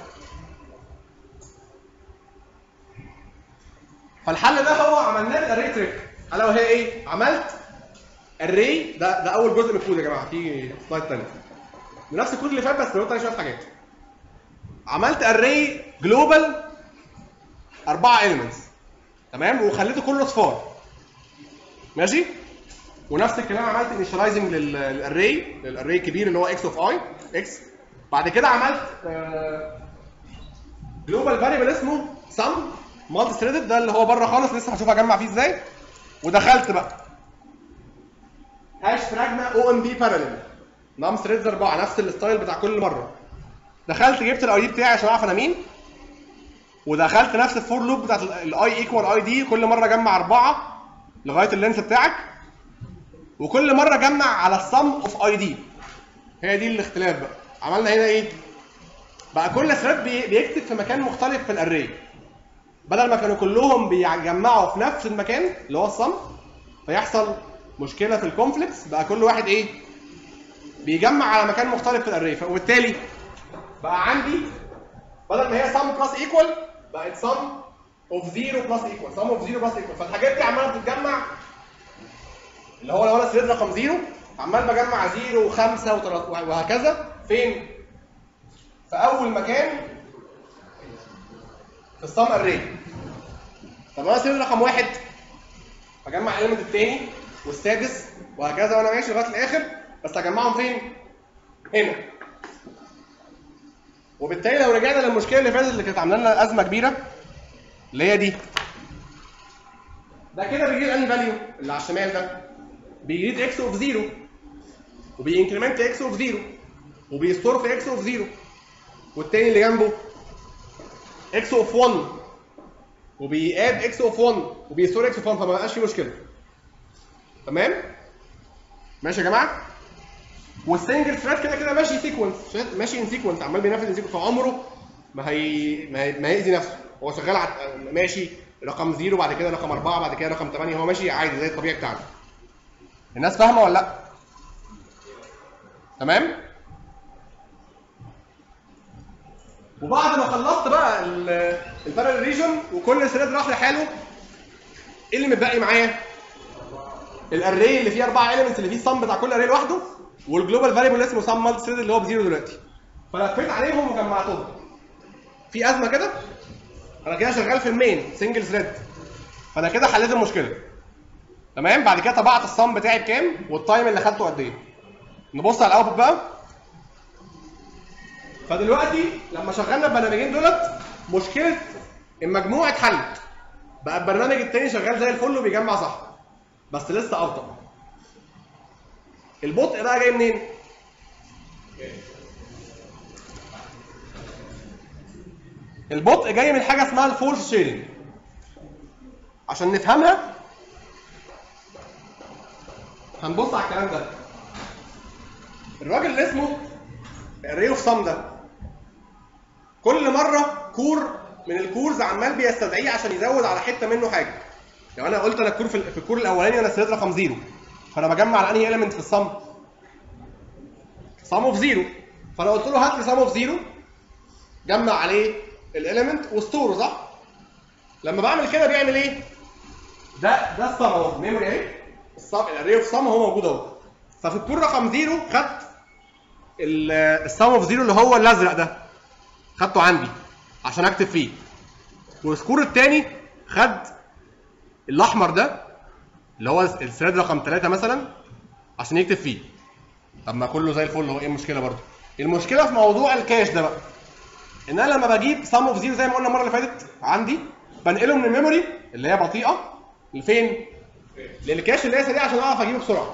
فالحل ده هو عملناه بالاري تريك الا وهي ايه؟ عملت الري ده ده اول جزء من الكود يا جماعه في سلايد ثانيه نفس الكود اللي فات بس زودت عليه شويه حاجات عملت الري جلوبال اربعه اليمنتس تمام وخليته كله اصفار ماشي ونفس الكلام عملت انيشاليزنج للاري للاري الكبير اللي هو اكس اوف اي اكس بعد كده عملت جلوبال فاريبل اسمه سم مالتي ثريدد ده اللي هو بره خالص لسه هشوف اجمع فيه ازاي ودخلت بقى هاش فراجما او ام بي باراليل نام ثريدز اربعه نفس الستايل بتاع كل مره دخلت جبت الاي دي بتاعي عشان اعرف انا مين ودخلت نفس الفور لوب بتاعت الاي ايكوال اي دي كل مره اجمع اربعه لغايه اللينس بتاعك وكل مره اجمع على السم اوف اي دي هي دي الاختلاف بقى عملنا هنا ايه بقى كل ثريد بي- بيكتب في مكان مختلف في الاري بدل ما كانوا كلهم بيجمعوا في نفس المكان اللي هو الصم فيحصل مشكله في الكونفليكس بقى كل واحد ايه بيجمع على مكان مختلف في الاري وبالتالي بقى عندي بدل ما هي sum بلس ايكوال بقت sum اوف 0 بلس ايكوال sum اوف 0 بلس ايكوال فالحاجات دي عماله بتتجمع اللي هو لو انا ثريد رقم 0 عمال بجمع 0 و5 وهكذا فين؟ في اول مكان في السم اري طب انا ثريد رقم واحد بجمع الاليمنت الثاني والسادس وهكذا وانا ماشي لغايه الاخر بس اجمعهم فين؟ هنا وبالتالي لو رجعنا للمشكله اللي فاتت اللي كانت عامله لنا ازمه كبيره اللي هي دي ده كده بيجيب انهي فاليو اللي على الشمال ده بيريد اكس اوف 0 وبينكريمنت اكس اوف 0 وبيستور في اكس اوف 0 والتاني اللي جنبه اكس اوف 1 وبياد اكس اوف 1 وبيستور اكس اوف 1 فما بقاش في مشكله تمام ماشي يا جماعه والسنجل ثريد كده كده ماشي سيكونس ماشي ان سيكونس عمال بينفذ ان سيكونس فعمره ما هي ما, هي... ما هيأذي نفسه هو شغال ع... ماشي رقم زيرو بعد كده رقم أربعة بعد كده رقم 8 هو ماشي عادي زي الطبيعي بتاعنا الناس فاهمه ولا لا تمام وبعد ما خلصت بقى البارل ريجن وكل ثريد راح لحاله ايه اللي متبقي معايا الاري اللي فيه اربع اليمنتس اللي فيه الصم بتاع كل اري لوحده والجلوبال فاريبل اللي اسمه سم مالتي ثريد اللي هو بزيرو دلوقتي فلفيت عليهم وجمعتهم في ازمه كده انا كده شغال في المين سنجل ثريد فانا كده حليت المشكله تمام بعد كده طبعت الصم بتاعي بكام والتايم اللي خدته قد ايه نبص على الاوتبوت بقى فدلوقتي لما شغلنا البرنامجين دولت مشكله المجموعه اتحلت بقى البرنامج التاني شغال زي الفل وبيجمع صح بس لسه ابطا البطء بقى جاي منين البطء جاي من حاجه اسمها الفورس شيرنج عشان نفهمها هنبص على الكلام ده الراجل اللي اسمه الريو اوف سام ده كل مره كور من الكورز عمال بيستدعيه عشان يزود على حته منه حاجه لو انا قلت انا الكور في, في الكور الاولاني انا استدعيت رقم زيرو فانا بجمع على انهي element في الصم سم اوف زيرو فانا قلت له هات لي سم اوف زيرو جمع عليه الاليمنت وستوره صح لما بعمل كده بيعمل ايه ده ده السم اهو ميموري اهي السم الاري اوف سم هو موجود اهو ففي الكور رقم زيرو خدت السم اوف زيرو اللي هو الازرق ده خدته عندي عشان اكتب فيه والسكور الثاني خد الاحمر ده اللي هو الثريد رقم 3 مثلا عشان يكتب فيه طب ما كله زي الفل هو ايه المشكله برضه المشكله في موضوع الكاش ده بقى ان انا لما بجيب سم اوف زيرو زي ما قلنا المره اللي فاتت عندي بنقله من الميموري اللي هي بطيئه لفين؟ للكاش اللي هي سريعه عشان اعرف اجيبه بسرعه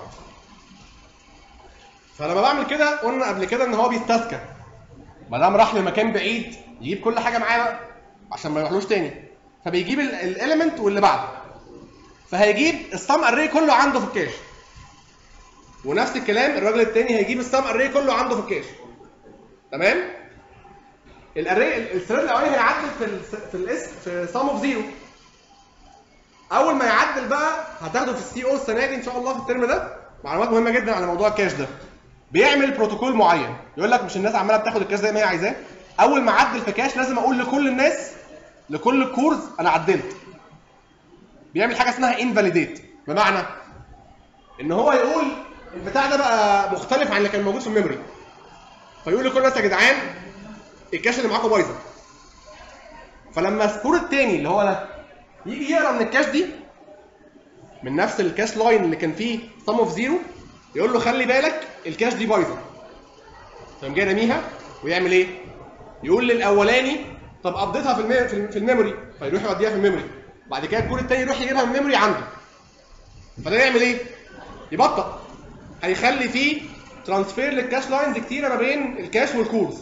فلما بعمل كده قلنا قبل كده ان هو بيستذكى ما دام راح لمكان بعيد يجيب كل حاجه معاه بقى عشان ما يروحلوش تاني فبيجيب الاليمنت واللي بعده فهيجيب السم اري كله عنده في الكاش ونفس الكلام الراجل التاني هيجيب السم اري كله عنده في الكاش تمام الاري الثريد الاولاني هيعدل في ال في الاس في سم اوف زيرو اول ما يعدل بقى هتاخده في السي او السنه دي ان شاء الله في الترم ده معلومات مهمه جدا على موضوع الكاش ده بيعمل بروتوكول معين يقول لك مش الناس عماله بتاخد الكاش زي ما هي عايزاه اول ما اعدل في كاش لازم اقول لكل الناس لكل الكورز انا عدلت بيعمل حاجه اسمها انفاليديت بمعنى ان هو يقول البتاع ده بقى مختلف عن اللي كان موجود في الميموري فيقول لكل الناس يا جدعان الكاش اللي معاكم بايظه فلما السكور التاني اللي هو ده يجي يقرا من الكاش دي من نفس الكاش لاين اللي كان فيه سم اوف زيرو يقول له خلي بالك الكاش دي بايظه فيقوم جاي راميها ويعمل ايه؟ يقول للاولاني طب قضيتها في المي... في في الميموري فيروح يوديها في الميموري بعد كده الكور التاني يروح يجيبها من الميموري عنده فده يعمل ايه؟ يبطأ هيخلي فيه ترانسفير للكاش لاينز كتيره ما بين الكاش والكورز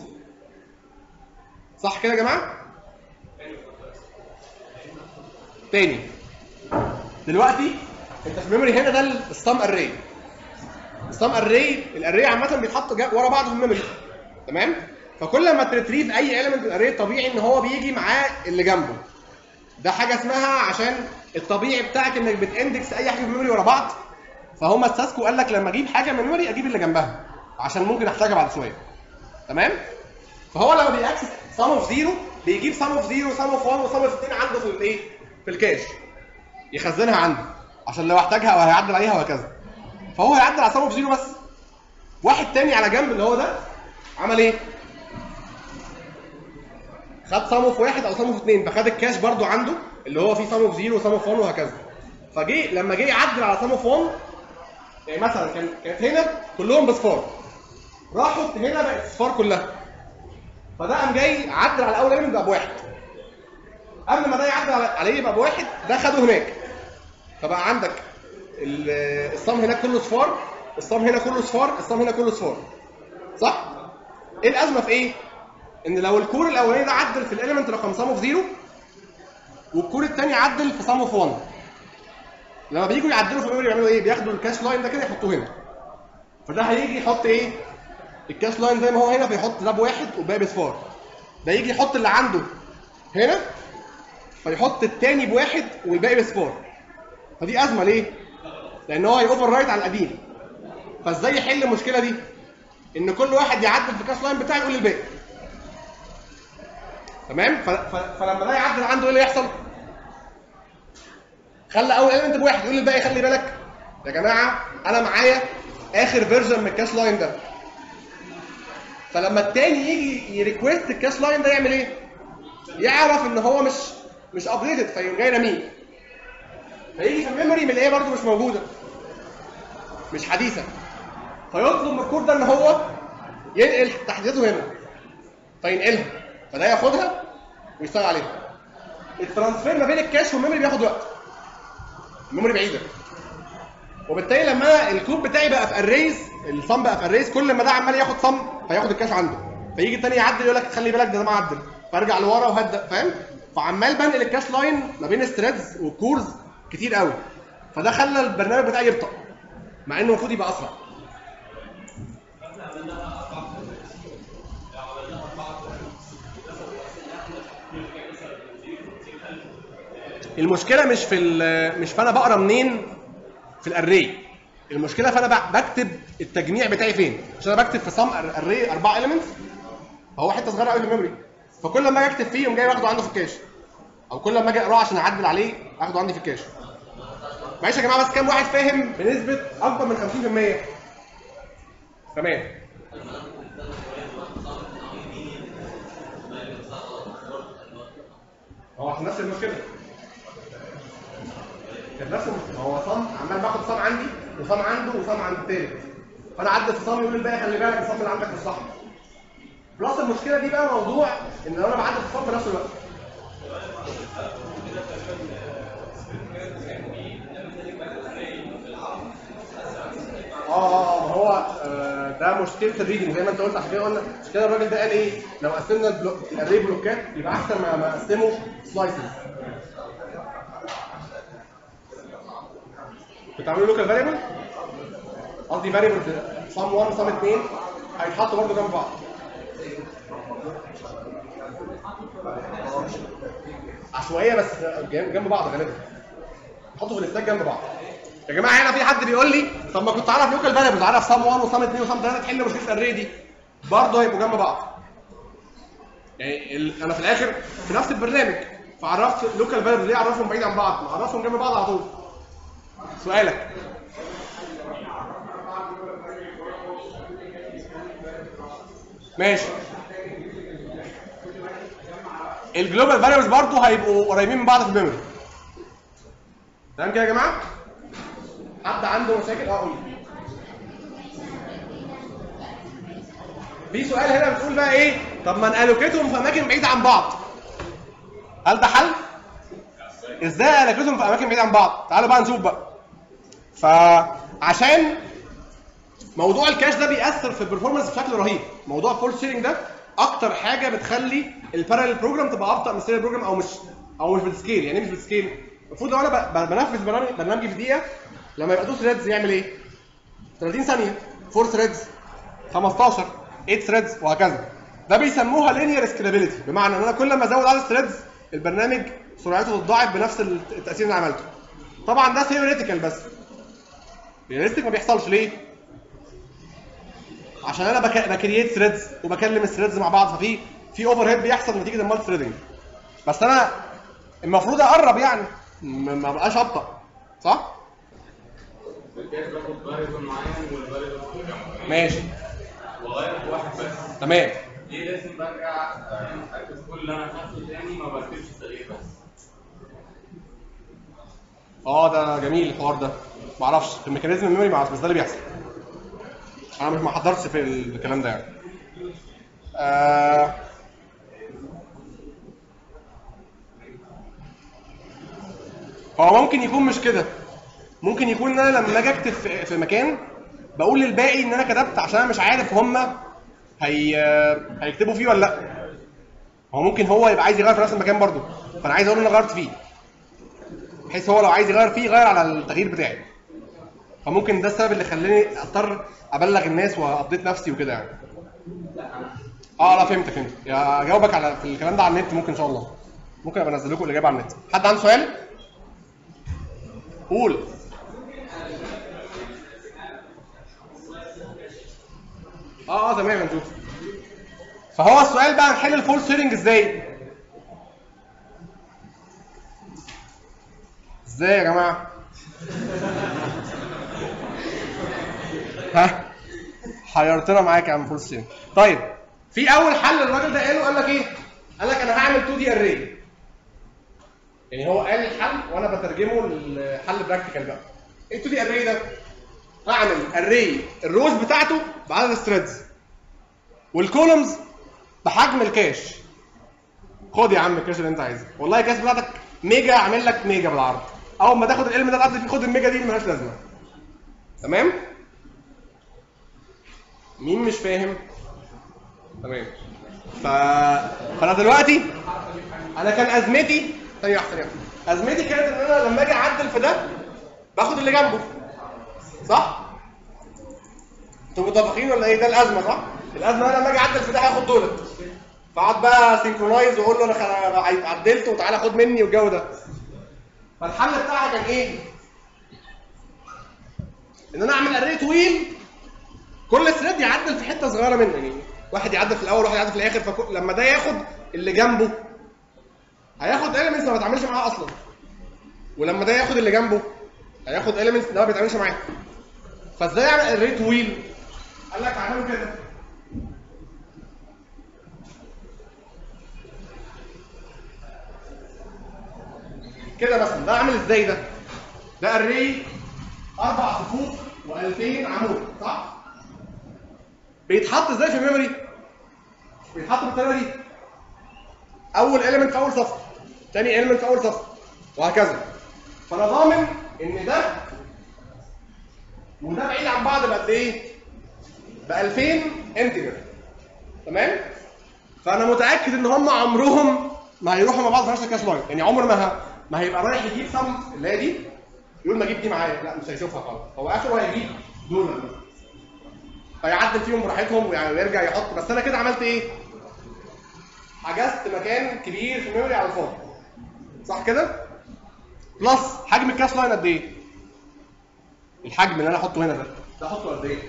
صح كده يا جماعه؟ تاني دلوقتي انت في الميموري هنا ده الستام اري الستام اري الاري عامه بيتحط جا- ورا بعض في الميموري تمام فكل ما تريتريف اي اليمنت من الاري طبيعي ان هو بيجي معاه اللي جنبه ده حاجه اسمها عشان الطبيعي بتاعك انك بتاندكس اي حاجه في الميموري ورا بعض فهم استسكوا قال لك لما اجيب حاجه من الميموري اجيب اللي جنبها عشان ممكن احتاجها بعد شويه تمام فهو لما بيأكسس سم اوف زيرو بيجيب سم اوف زيرو سم اوف 1 وسم اوف 2 عنده في الايه في الكاش يخزنها عنده عشان لو احتاجها او هيعدل عليها وهكذا فهو هيعدل على سم اوف زيرو بس واحد تاني على جنب اللي هو ده عمل ايه خد سم اوف واحد او سم اوف اثنين فخد الكاش برضو عنده اللي هو فيه سم اوف زيرو وسم اوف 1 وهكذا فجه لما جه يعدل على سم اوف 1 يعني مثلا كان كانت هنا كلهم بصفار راحوا هنا بقت صفار كلها فده قام جاي عدل على اول ايلمنت بقى بواحد قبل ما ده يعدل على- عليه يبقى بواحد ده خده هناك فبقى عندك ال- الصم هناك كله صفار الصم هنا كله صفار الصم هنا كله صفار صح؟ ايه الازمه في ايه؟ ان لو الكور الاولاني ده عدل في الاليمنت رقم سم اوف زيرو والكور الثاني عدل في سم اوف 1 لما بييجوا يعدلوا في الميموري يعملوا ايه؟ بياخدوا الكاش لاين ده كده يحطوه هنا فده هيجي يحط ايه؟ الكاش لاين زي ما هو هنا فيحط ده بواحد والباقي بصفار ده يجي يحط اللي عنده هنا فيحط التاني بواحد والباقي بصفار فدي ازمه ليه؟ لان هو هيوفر رايت على القديم فازاي يحل المشكله دي؟ ان كل واحد يعدل في الكاش لاين بتاعه يقول الباقي تمام؟ ف... ف... فلما ده يعدل عنده ايه اللي يحصل؟ خلى اول ايلمنت بواحد يقول للباقي خلي بالك يا جماعه انا معايا اخر فيرجن من الكاش لاين ده فلما التاني يجي يريكويست الكاش لاين ده يعمل ايه؟ يعرف ان هو مش مش ابديتد فيقوم جاي راميه فيجي في الميموري من الايه برضه مش موجوده مش حديثه فيطلب من الكور ده ان هو ينقل تحديثاته هنا فينقلها فده ياخدها ويشتغل عليها الترانسفير ما بين الكاش والميموري بياخد وقت الميموري بعيده وبالتالي لما الكود بتاعي بقى في اريز الصم بقى في اريز كل ما ده عمال ياخد صم فياخد الكاش عنده فيجي التاني يعدل يقول لك خلي بالك ده, ده معدل فارجع لورا وهدى فاهم فعمال بنقل الكاش لاين ما بين الثريدز والكورز كتير قوي فده خلى البرنامج بتاعي يبطأ مع انه المفروض يبقى اسرع المشكله مش في ال- مش فانا بقرا منين في الاري المشكله فانا ب- بكتب التجميع بتاعي فين عشان انا بكتب في صم اري اربع اليمنتس فهو حته صغيره قوي في الميموري فكل ما اجي اكتب فيه يقوم جاي واخده عنده في الكاش او كل ما اجي اقراه عشان اعدل عليه اخده عندي في الكاش معلش يا جماعه بس كام واحد فاهم بنسبه اكبر من 50% تمام هو عشان نفس المشكله كانت نفس المشكله هو صم عمال باخد صم عندي وصم عنده وصم عند التالت فانا عدت في صم يقول الباقي خلي بالك الصم اللي عندك مش صح بلس المشكله دي بقى موضوع ان لو انا بعدي في الصم في نفس الوقت اه اه ما هو آه، ده مشكله الريدنج زي ما انت قلت عشان كده قلنا عشان كده الراجل ده قال ايه لو قسمنا البلوك الاري بلوكات يبقى احسن ما ما اقسمه سلايسز بتعملوا لوكال فاريبل قصدي فاريبل صم 1 وصم 2 هيتحطوا برضه جنب بعض عشوائيه بس جنب جنب بعض غالبا حطوا في الاستاك جنب بعض يا جماعه هنا في حد بيقول لي طب ما كنت اعرف لوكال فاريبلز اعرف صم 1 وصم 2 وصم 3 تحل مشكله الاري دي برضه هيبقوا جنب بعض يعني ال... انا في الاخر في نفس البرنامج فعرفت لوكال فاريبلز ليه اعرفهم بعيد عن بعض ما اعرفهم جنب بعض على طول سؤالك ماشي الجلوبال فاريبلز برضه هيبقوا قريبين من بعض في الميموري تمام كده يا جماعه حد عنده مشاكل اه قول لي. في سؤال هنا بتقول بقى ايه طب ما نالوكيتهم في اماكن بعيده عن بعض هل ده حل ازاي الوكيتهم في اماكن بعيده عن بعض تعالوا بقى نشوف بقى فعشان موضوع الكاش ده بيأثر في البرفورمانس بشكل رهيب موضوع الفول شيرنج ده اكتر حاجه بتخلي البارallel بروجرام تبقى ابطا من السيريال بروجرام او مش او مش بالسكيل يعني إيه مش بالسكيل المفروض لو انا ب- ب- بنفذ برنامج برنامجي في دقيقه لما يبقى 2 ثريدز يعمل ايه 30 ثانيه 4 ثريدز 15 8 ثريدز وهكذا ده بيسموها linear scalability بمعنى ان انا كل ما ازود عدد الثريدز البرنامج سرعته تتضاعف بنفس التاثير اللي أنا عملته طبعا ده ثيوريتيكال بس رياليستيك ما بيحصلش ليه عشان انا بك... بكرييت ثريدز وبكلم الثريدز مع بعض ففي في اوفر هيد بيحصل نتيجه المالتي ثريدنج بس انا المفروض اقرب يعني م- ما بقاش ابطا صح الكاس باخد فاريبل معين والفاريبل جنبه ماشي وغير في واحد بس تمام ليه لازم برجع آه، اركز كل اللي انا خدته تاني ما بركزش التغيير بس اه ده جميل الحوار ده ما اعرفش في الميكانيزم الميموري ما اعرفش بس ده اللي بيحصل انا مش ما حضرتش في الكلام ده يعني آه هو ممكن يكون مش كده ممكن يكون ان انا لما اجي اكتب في في مكان بقول للباقي ان انا كتبت عشان انا مش عارف هم هي هيكتبوا فيه ولا لا هو ممكن هو يبقى عايز يغير في نفس المكان برضه فانا عايز اقول له انا غيرت فيه بحيث هو لو عايز يغير فيه يغير على التغيير بتاعي فممكن ده السبب اللي خلاني اضطر ابلغ الناس وابديت نفسي وكده يعني اه لا فهمت فهمت يا اجاوبك على في الكلام ده على النت ممكن ان شاء الله ممكن ابقى انزل لكم الاجابه على النت حد عنده سؤال قول اه اه تمام هنشوف فهو السؤال بقى نحل الفول سيرنج ازاي ازاي يا جماعه ها حيرتنا معاك يا عم فول سيرنج طيب في اول حل الراجل ده قاله قال لك ايه قال لك انا هعمل 2 دي اري يعني هو قال الحل وانا بترجمه لحل براكتيكال بقى ايه 2 دي اري ده اعمل اري الروز بتاعته بعدد الثريدز والكولومز بحجم الكاش خد يا عم الكاش اللي انت عايزه والله الكاش بتاعتك ميجا اعمل لك ميجا بالعرض اول ما تاخد العلم ده تعدي فيه خد الميجا دي اللي ملهاش لازمه تمام مين مش فاهم تمام ف... فانا دلوقتي انا كان ازمتي ثانيه واحده ثانيه واحدة. ازمتي كانت ان انا لما اجي اعدل في ده باخد اللي جنبه صح انتوا متفقين ولا ايه ده الازمه صح الازمه انا لما اجي اعدل في ده هاخد دولت فاقعد بقى سينكرونايز واقول له انا خ- عدلت وتعالى خد مني والجو ده فالحل بتاعها كان ايه ان انا اعمل اري طويل كل ثريد يعدل في حته صغيره منه يعني واحد يعدل في الاول واحد يعدل في الاخر فلما ده ياخد اللي جنبه هياخد elements ما بتعاملش معاها اصلا ولما ده ياخد اللي جنبه هياخد elements ده ما بيتعاملش معاها فازاي اعمل اري طويل قال لك اعمله كده كده مثلا ده اعمل ازاي ده ده اري اربع صفوف و2000 عمود صح بيتحط ازاي في الميموري بيتحط بالطريقه دي اول element في اول صف تاني element في اول صف وهكذا فانا ضامن ان ده وده بعيد عن بعض بقد ايه ب 2000 انتجر تمام فانا متاكد ان هم عمرهم ما هيروحوا مع بعض في نفس الكاش لاين يعني عمر ما ه... ما هيبقى رايح يجيب سم اللي هي دي يقول ما اجيب دي معايا لا مش هيشوفها خالص هو اخره هيجيب دول بس. فيعدل فيهم براحتهم ويعني ويرجع يحط بس انا كده عملت ايه حجزت مكان كبير في الميموري على الفاضي صح كده بلس حجم الكاش لاين قد ايه الحجم اللي انا احطه هنا ده ده احطه قد ايه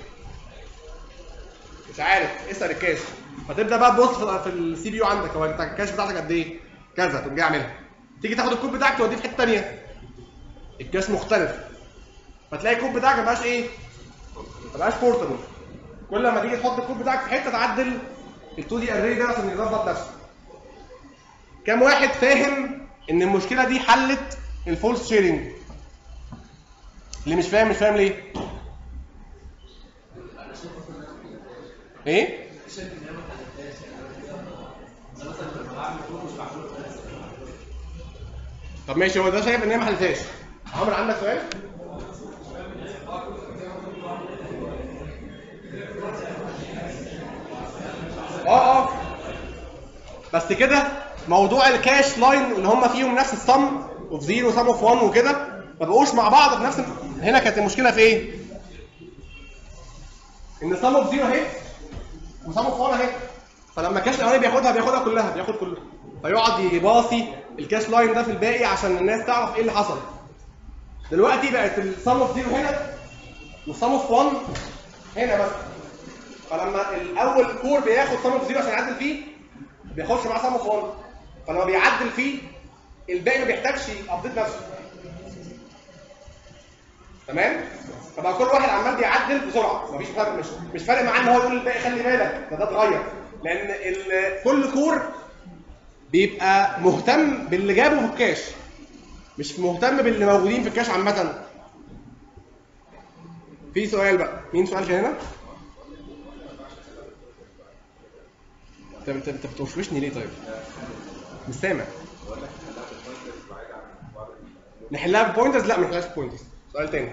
مش عارف اسال الكاش فتبدا بقى تبص في- في السي بي يو عندك هو انت الكاش بتاعتك قد ايه كذا تقوم جاي عاملها تيجي تاخد الكود بتاعك توديه في حته ثانيه الكاش مختلف فتلاقي الكود بتاعك ما بقاش ايه ما بقاش بورتبل كل ما تيجي تحط الكود بتاعك في حته تعدل ال 2 دي اري ده عشان يظبط نفسه كام واحد فاهم ان المشكله دي حلت الفولس شيرنج اللي مش فاهم مش فاهم ليه ايه طب ماشي هو ده شايف ان هي ما حلتهاش عمرو عندك سؤال اه اه بس كده موضوع الكاش لاين اللي هم فيهم نفس الصم اوف زيرو صم اوف 1 وكده ما بقوش مع بعض في نفس هنا كانت المشكله في ايه؟ ان صم اوف زيرو اهي وصم اوف 1 اهي فلما الكاش الاولاني بياخدها بياخدها كلها بياخد كلها فيقعد يباصي الكاش لاين ده في الباقي عشان الناس تعرف ايه اللي حصل دلوقتي بقت الصم اوف زيرو هنا والصم اوف 1 هنا بس فلما الاول كور بياخد صم اوف زيرو عشان يعدل فيه بياخدش معاه صم اوف 1 فلما بيعدل فيه الباقي ما بيحتاجش ابديت نفسه تمام فبقى كل واحد عمال بيعدل بسرعه مفيش فرق مش مش فارق معاه ان هو يقول للباقي خلي بالك ده ده اتغير لان ال- كل كور بيبقى مهتم باللي جابه في الكاش مش مهتم باللي موجودين في الكاش عامه في سؤال بقى مين سؤال كان هنا انت انت انت بتوشوشني ليه طيب مش سامع نحلها ببوينترز لا ما نحلهاش ببوينترز سؤال تاني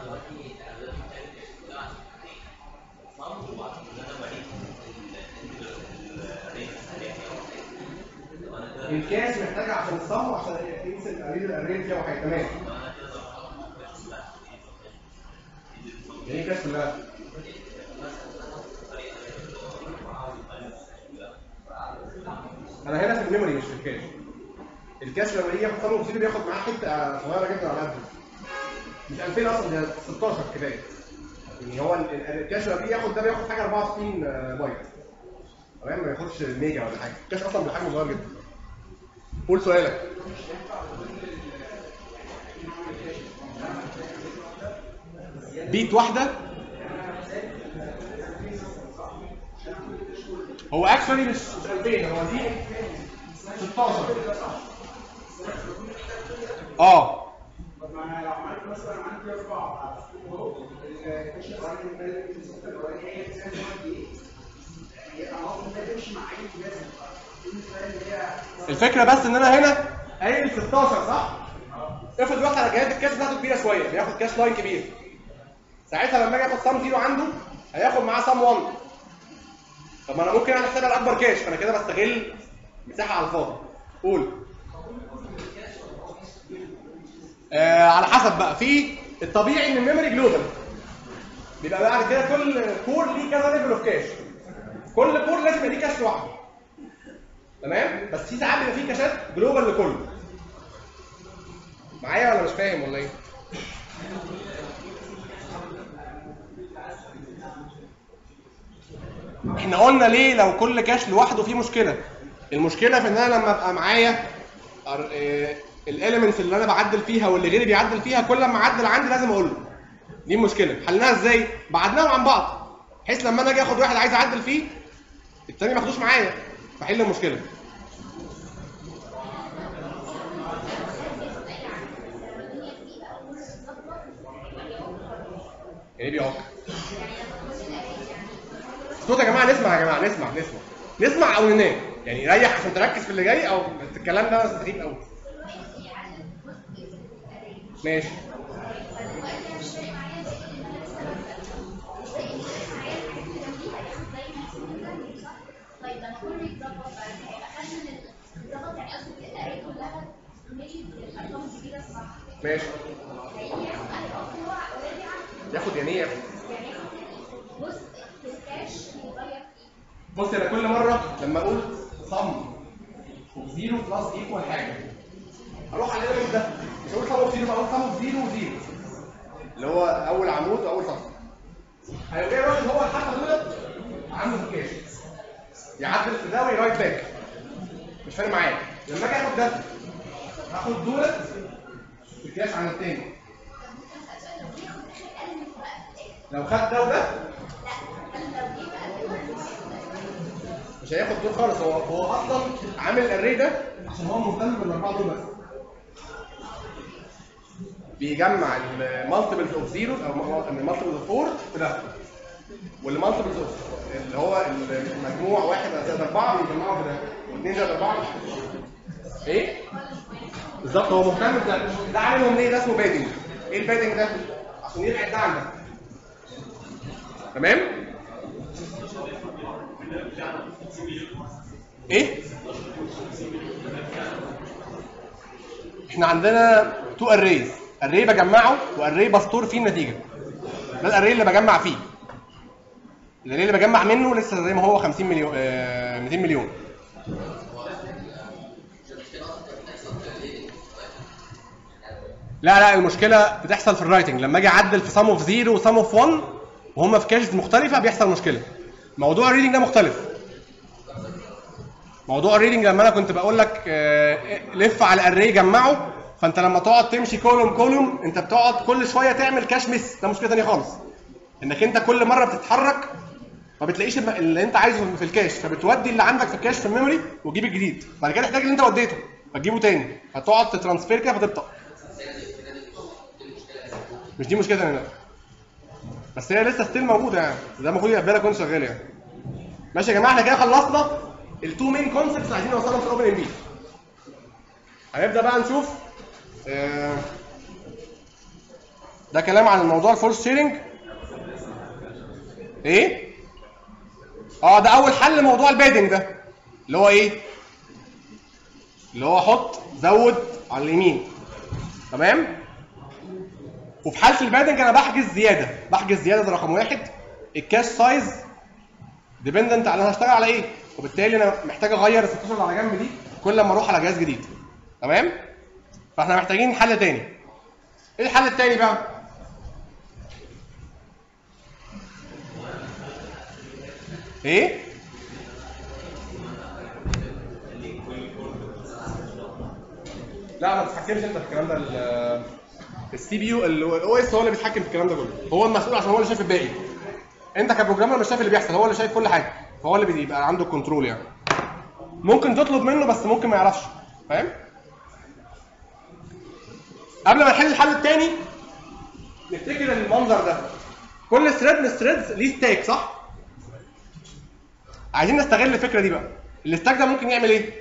الكاش محتاجه عشان الصم وعشان يقيس الاريد الاريد فيها وحاجه تمام يعني الكاش كلها انا هنا في الميموري مش في الكاش الكاش لما يجي ياخد صم وبسيطه بياخد معاه حته صغيره جدا على قده مش 2000 اصلا ده 16 كفايه يعني هو ال- ال- الكاش لما بيجي ياخد ده بياخد حاجه 64 بايت تمام ما ياخدش ميجا ولا حاجه الكاش اصلا بحجمه صغير جدا قول سؤالك بيت واحده هو اكشولي مش مش 2000 هو دي 16 اه طب ما انا لو عملت مثلا عندي اربع اهو الكاش الاولاني ده في الستة الاولاني هي بتساعد قد ايه؟ هي المفروض ده تمشي مع اي لازم بالنسبه لي هي الفكره بس ان انا هنا قايل 16 صح؟ افرض واحد على جهاز الكاش بتاعته كبيره شويه بياخد كاش لاين كبير ساعتها لما اجي اخد سام زيرو عنده هياخد معاه سام 1 طب ما انا ممكن انا احسبها الاكبر كاش فانا كده بستغل مساحه على الفاضي قول آه على حسب بقى في الطبيعي ان الميموري جلوبال بيبقى بعد كده كل كور ليه كذا ليفل اوف كاش كل كور لازم يبقى ليه كاش لوحده تمام بس في ساعات بيبقى في كاشات جلوبال لكله معايا ولا مش فاهم ولا ايه احنا قلنا ليه لو كل كاش لوحده فيه مشكله المشكله في ان انا لما ابقى معايا الاليمنتس اللي انا بعدل فيها واللي غيري بيعدل فيها كل ما اعدل عندي لازم اقول له دي المشكله حلناها ازاي بعدناهم عن بعض بحيث لما انا اجي اخد واحد عايز اعدل فيه التاني ما ياخدوش معايا فحل المشكله يعني بيعك صوت يا جماعه نسمع يا جماعه نسمع نسمع نسمع او ننام يعني ريح عشان تركز في اللي جاي او الكلام ده بس غريب قوي ماشي طيب لما كله يتظبط بعد كده يبقى خدنا من الظبط يعني قصدي الاري كلها ماشي بالارقام الجديده صح ماشي هيجي ياخد انهي هو اوريدي عارف ياخد يعني ايه ياخد يعني ياخد جزء في الكاش يتغير فيه بص انا كل مره لما اقول صم وزيرو بلس ايكوال حاجه اروح على الاليمنت ده مش هقول صم وزيرو بقول صم وزيرو وزيرو اللي هو اول عمود واول سطر هيبقى الراجل هو الحبه دولت عنده في الكاش يعدل في ده ويرايت باك مش فارق معايا لما اجي اخد ده هاخد دولت في الكاش عن التاني لو خد ده وده مش هياخد دول خالص هو هو اصلا عامل الاري ده عشان هو مهتم بالاربعه دول بس بيجمع المالتيبلز اوف زيرو او المالتيبلز اوف 4 في ده والمالتيبلز اوف اللي هو المجموع واحد زائد اربعه بيجمعه في ده واثنين زائد اربعه ايه؟ بالظبط هو مهتم بده ده عاملهم ليه؟ ده اسمه بادنج ايه البادنج ده؟ عشان يبعد ده عن ده تمام؟ ايه؟ احنا عندنا تو اريز اري بجمعه واري بستور فيه النتيجه ده الاري اللي بجمع فيه الاري اللي بجمع منه لسه زي ما هو 50 مليون آه 200 مليون لا لا المشكله بتحصل في الرايتنج لما اجي اعدل في سم اوف 0 وسم اوف 1 وهم في كاشز مختلفه بيحصل مشكله موضوع الريدنج ده مختلف موضوع الريدنج لما انا كنت بقول لك آه، لف على الاري جمعه فانت لما تقعد تمشي كولوم كولوم انت بتقعد كل شويه تعمل كاش ميس ده مشكله ثانيه خالص انك انت كل مره بتتحرك ما بتلاقيش الم- اللي انت عايزه في الكاش فبتودي اللي عندك في الكاش في الميموري وتجيب الجديد بعد كده تحتاج اللي انت وديته فتجيبه تاني فتقعد تترانسفير كده فتبطأ مش دي مشكله ثانيه لا بس هي لسه ستيل موجوده يعني ده المفروض يبقى بالك وانت شغال يعني ماشي يا جماعه احنا كده خلصنا التو مين كونسبتس اللي عايزين نوصلهم في الاوبن ام بي هنبدا بقى نشوف آه، ده كلام عن الموضوع الفورس شيرنج ايه اه ده اول حل لموضوع البيدنج ده اللي هو ايه اللي هو حط زود على اليمين تمام وفي حاله البادنج انا بحجز زياده بحجز زياده ده رقم واحد الكاش سايز ديبندنت على انا هشتغل على ايه وبالتالي انا محتاج اغير ال 16 اللي على جنب دي كل لما اروح على جهاز جديد تمام فاحنا محتاجين حل تاني ايه الحل التاني بقى ايه لا ما تتحكمش انت في الكلام ده السي بي يو الاو اس هو اللي بيتحكم في الكلام ده كله هو المسؤول عشان هو اللي شايف الباقي انت كبروجرامر مش شايف اللي بيحصل هو اللي شايف كل حاجه فهو اللي بيبقى عنده الكنترول يعني ممكن تطلب منه بس ممكن ما يعرفش فاهم قبل ما نحل الحل الثاني نفتكر المنظر ده كل ثريد من الثريدز ليه ستاك صح؟ عايزين نستغل الفكره دي بقى الستاك ده ممكن يعمل ايه؟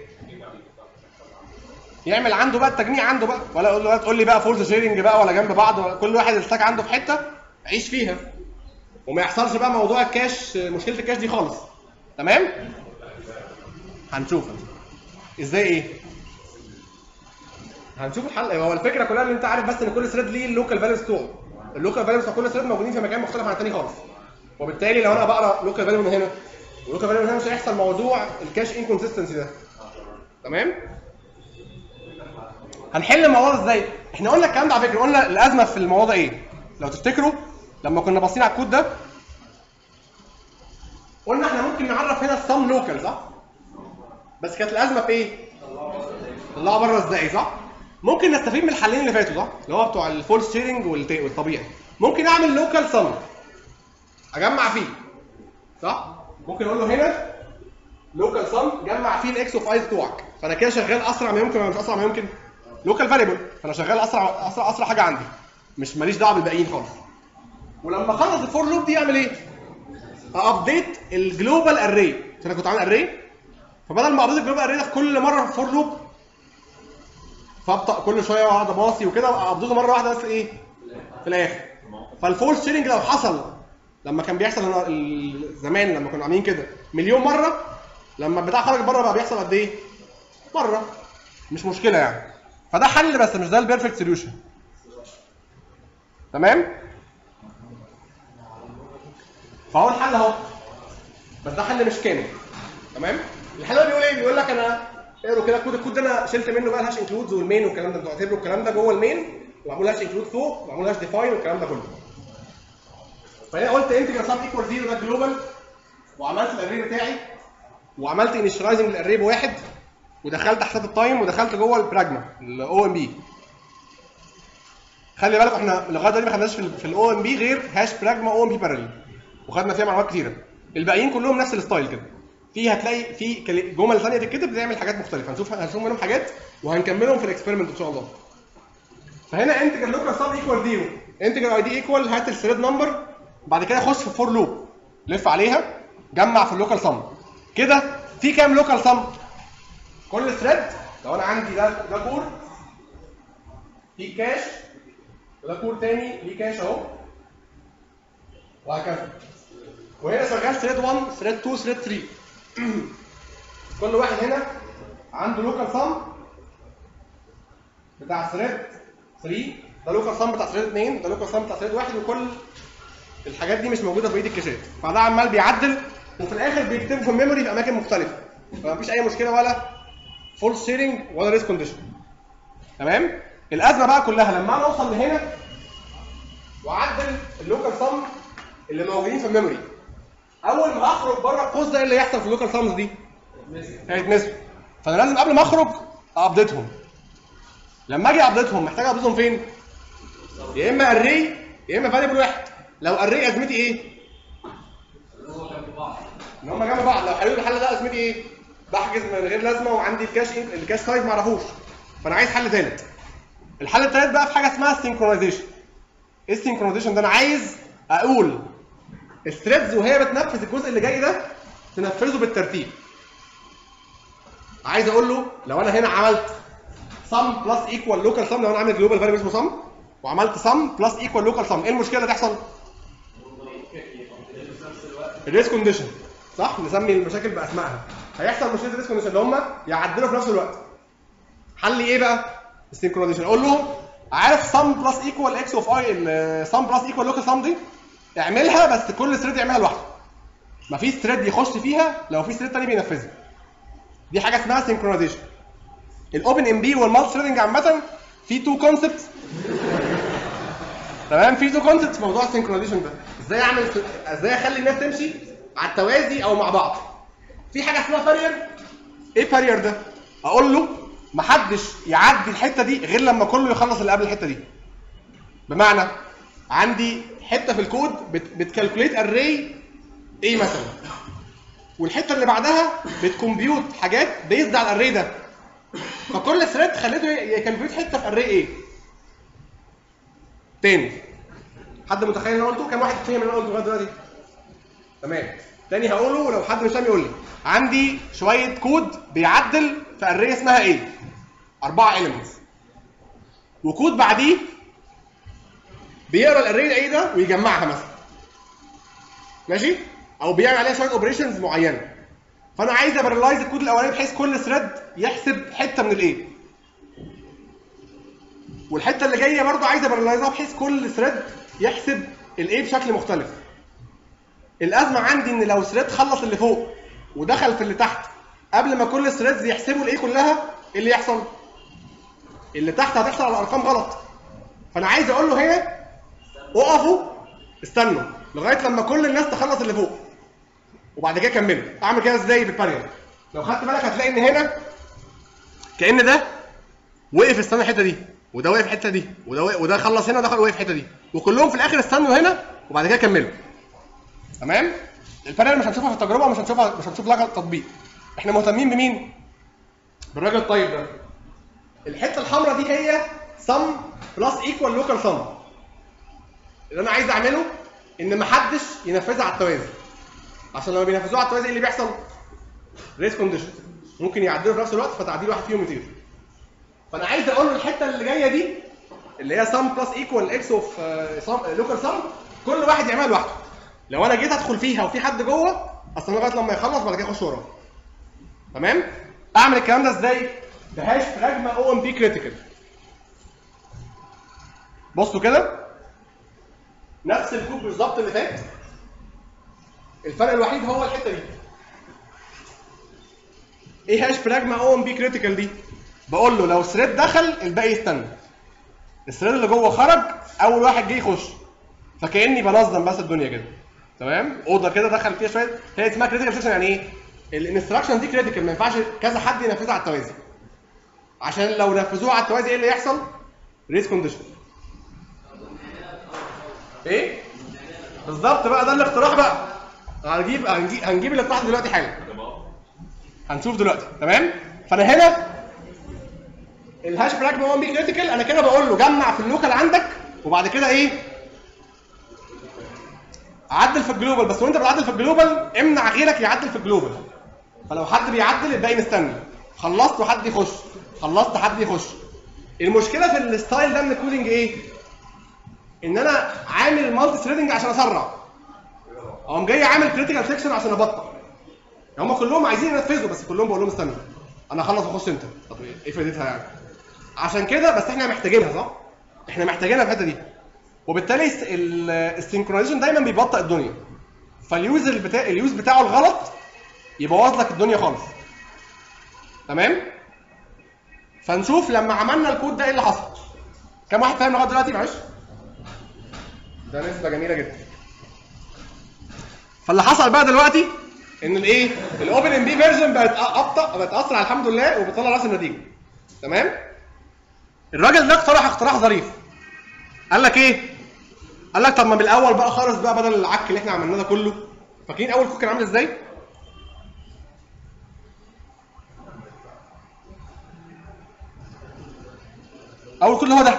يعمل عنده بقى التجميع عنده بقى ولا اقول له تقول لي بقى فورس شيرنج بقى ولا جنب بعض ولا كل واحد الستاك عنده في حته عيش فيها وما يحصلش بقى موضوع الكاش مشكله الكاش دي خالص تمام؟ هنشوف ازاي ايه؟ هنشوف الحل هو الفكره كلها ان انت عارف بس ان كل ثريد ليه اللوكال فاليوز بتوعه اللوكال فاليوز بتوع كل ثريد موجودين في مكان مختلف عن الثاني خالص وبالتالي لو انا بقرا لوكال فاليو من هنا ولوكال فاليو من هنا مش هيحصل موضوع الكاش انكونسستنسي ده تمام هنحل الموضوع ده ازاي احنا قلنا الكلام ده على فكره قلنا الازمه في الموضوع ده ايه لو تفتكروا لما كنا باصين على الكود ده قلنا احنا ممكن نعرف هنا السم لوكال صح بس كانت الازمه في ايه طلعها بره ازاي صح ممكن نستفيد من الحلين اللي فاتوا صح اللي هو بتوع الفول شيرنج والطبيعي ممكن اعمل لوكال سم اجمع فيه صح ممكن اقول له هنا لوكال سم جمع فيه الاكس اوف اي بتوعك فانا كده شغال اسرع ما يمكن ولا مش اسرع ما يمكن لوكال فاريبل فانا شغال اسرع اسرع اسرع حاجه عندي مش ماليش دعوه بالباقيين خالص ولما اخلص الفور لوب دي اعمل ايه ابديت الجلوبال اري عشان انا كنت عامل اري فبدل ما ابديت الجلوبال اري ده في كل مره في فور لوب فابطا كل شويه واقعد اباصي وكده ابديته مره واحده بس ايه في الاخر فالفول شيرنج لو حصل لما كان بيحصل هنا ال- زمان لما كنا عاملين كده مليون مره لما البتاع خرج بره بقى بيحصل قد ايه؟ مره مش مشكله يعني فده حل بس مش ده البيرفكت سوليوشن تمام؟ فهو الحل اهو بس ده حل مش كامل تمام؟ الحل ده بيقول ايه؟ بيقول لك انا اقروا كده الكود الكود ده انا شلت منه بقى الهاش انكلودز والمين والكلام ده انتوا اعتبروا الكلام ده جوه المين ومعمول هاش انكلود فوق ومعمول هاش ديفاين والكلام ده كله فهنا قلت انتجر سب ايكوال زيرو ده جلوبال وعملت الاري بتاعي وعملت انيشلايزنج للاري بواحد ودخلت حساب التايم ودخلت جوه البراجما الاو ام بي خلي بالك احنا لغايه دلوقتي ما خدناش في الاو ام بي غير هاش براجما او ام بي بارل وخدنا فيها معلومات كتيره الباقيين كلهم نفس الستايل كده في هتلاقي في كل- جمل ثانيه تتكتب بتعمل حاجات مختلفه هنشوف هنشوف منهم حاجات وهنكملهم في الاكسبيرمنت ان شاء الله فهنا انتجر لوكال سب ايكوال زيرو انتجر اي دي ايكوال هات الثريد نمبر بعد كده خش في فور لوب لف عليها جمع في اللوكال سم كده في كام لوكال سم كل ثريد لو انا عندي ده ده كور في كاش وده كور تاني ليه كاش اهو وهكذا وهنا شغال ثريد 1 ثريد 2 ثريد 3 كل واحد هنا عنده لوكال سم بتاع ثريد 3 ده لوكال سم بتاع ثريد 2 ده لوكال سم بتاع ثريد 1 وكل الحاجات دي مش موجوده في بقيه الكاشات فده عمال بيعدل وفي الاخر بيكتبه في الميموري في اماكن مختلفه فمفيش اي مشكله ولا فول شيرنج ولا ريس كونديشن تمام الازمه بقى كلها لما انا اوصل لهنا واعدل اللوكال سم اللي موجودين في الميموري اول ما اخرج بره القوس ده ايه اللي هيحصل في اللوكال سامز دي؟ هيتنسوا فانا لازم قبل ما اخرج ابديتهم لما اجي ابديتهم محتاج ابديتهم فين؟ يا اما اري يا اما فاريبل واحد لو اري ازمتي ايه؟ ان هم جنب بعض لو حلوا الحل ده ازمتي ايه؟ بحجز من غير لازمه وعندي الكاش الكاش سايز ما اعرفوش فانا عايز حل ثالث الحل الثالث بقى في حاجه اسمها السينكرونايزيشن ايه السينكرونايزيشن ده انا عايز اقول الثريدز وهي بتنفذ الجزء اللي جاي ده تنفذه بالترتيب عايز اقول له لو انا هنا عملت sum plus equal local sum لو انا عامل جلوبال فاريبل اسمه sum وعملت sum plus equal local sum ايه المشكله اللي تحصل؟ الريس كونديشن صح نسمي المشاكل باسمائها هيحصل مشكله الريس كونديشن اللي هم يعدلوا في نفس الوقت حل ايه بقى؟ السينكرونايزيشن اقول لهم عارف sum plus equal x of i ال sum plus equal local sum دي اعملها بس كل ثريد يعملها لوحده مفيش ثريد يخش فيها لو في ثريد تاني بينفذها دي حاجه اسمها سينكرونايزيشن الاوبن ام بي والمالتي ثريدنج عامه في تو كونسبتس تمام في تو كونسبتس في موضوع السينكرونايزيشن ده ازاي اعمل ازاي اخلي الناس تمشي على التوازي او مع بعض في حاجه اسمها بارير ايه بارير ده اقول له محدش يعدي الحته دي غير لما كله يخلص اللي قبل الحته دي بمعنى عندي حته في الكود بت بتكالكوليت اري ايه مثلا والحته اللي بعدها بتكمبيوت حاجات بيزد على الاري ده فكل ثريد خليته يكمبيوت حته في اري ايه تاني حد متخيل اللي انا قلته كام واحد فهم اللي انا قلته لغايه دلوقتي تمام تاني هقوله ولو حد مش فاهم يقول لي عندي شويه كود بيعدل في اريه اسمها ايه اربعه elements وكود بعديه بيقرا الاريه ايه ده ويجمعها مثلا ماشي او بيعمل عليها شويه اوبريشنز معينه فانا عايز ابرلايز الكود الاولاني بحيث كل ثريد يحسب حته من الايه والحته اللي جايه برضو عايز ابرلايزها بحيث كل ثريد يحسب الايه بشكل مختلف الازمه عندي ان لو ثريد خلص اللي فوق ودخل في اللي تحت قبل ما كل الثريدز يحسبوا الايه كلها ايه اللي يحصل اللي تحت هتحصل على ارقام غلط فانا عايز اقول له هنا اقفوا استنوا لغايه لما كل الناس تخلص اللي فوق وبعد كده كملوا اعمل كده ازاي بالباريال لو خدت بالك هتلاقي ان هنا كان ده وقف استنى الحته دي وده وقف الحته دي وده وقف وده خلص هنا وده وقف الحته دي وكلهم في الاخر استنوا هنا وبعد كده كملوا تمام الباريال مش هنشوفها في التجربه ومش هنشوفها مش هنشوف لها تطبيق احنا مهتمين بمين بالراجل الطيب ده الحته الحمراء دي هي sum بلس ايكوال لوكال sum اللي انا عايز اعمله ان محدش ينفذها على التوازي عشان لما بينفذوها على التوازي ايه اللي بيحصل؟ ريس كونديشن ممكن يعدلوا في نفس الوقت فتعديل واحد فيهم يطير فانا عايز اقول له الحته اللي جايه دي اللي هي sum بلس ايكوال اكس اوف لوكال sum كل واحد يعملها لوحده لو انا جيت ادخل فيها وفي حد جوه اصل لغايه لما يخلص بعد كده اخش وراه تمام اعمل الكلام ده ازاي بهاش براجما او ام بي كريتيكال بصوا كده نفس الكود بالظبط اللي فات الفرق الوحيد هو الحته دي ايه هاش براجما او ام بي كريتيكال دي بقول له لو ثريد دخل الباقي يستنى الثريد اللي جوه خرج اول واحد جه يخش فكاني بنظم بس الدنيا كده تمام اوضه كده دخل فيها شويه هي اسمها كريتيكال سيكشن يعني ايه الانستراكشن دي كريتيكال ما ينفعش كذا حد ينفذها على التوازي عشان لو نفذوها على التوازي ايه اللي يحصل ريس كونديشن ايه بالظبط بقى ده الاقتراح بقى هنجيب هنجيب, هنجيب الاقتراح دلوقتي حالا هنشوف دلوقتي تمام فانا هنا الهاش براجما 1 بي كريتيكال انا كده بقول له جمع في اللوكال عندك وبعد كده ايه عدل في الجلوبال بس وانت بتعدل في الجلوبال امنع غيرك يعدل في الجلوبال فلو حد بيعدل الباقي مستني خلصت وحد يخش خلصت حد يخش المشكله في الستايل ده من الكودنج ايه ان انا عامل المالتي ثريدنج عشان اسرع اقوم جاي عامل كريتيكال سيكشن عشان ابطئ هم كلهم عايزين ينفذوا بس كلهم بقول لهم استنى انا هخلص واخش انت طب ايه فائدتها يعني عشان كده بس احنا محتاجينها صح احنا محتاجينها في الحته دي وبالتالي السنكرونايزيشن دايما بيبطئ الدنيا فاليوز بتاع اليوز بتاعه الغلط يبوظ لك الدنيا خالص تمام فنشوف لما عملنا الكود ده ايه اللي حصل كم واحد فاهم لغايه دلوقتي معلش ده نسبه جميله جدا فاللي حصل بقى دلوقتي ان الايه الاوبن ام بي فيرجن بقت ابطا بقت اسرع الحمد لله وبتطلع نفس النتيجه تمام الراجل ده اقترح اقتراح ظريف قال لك ايه قال لك طب ما من الاول بقى خالص بقى بدل العك اللي احنا عملناه ده كله فاكرين اول كود كان عامل ازاي اول كود اللي هو ده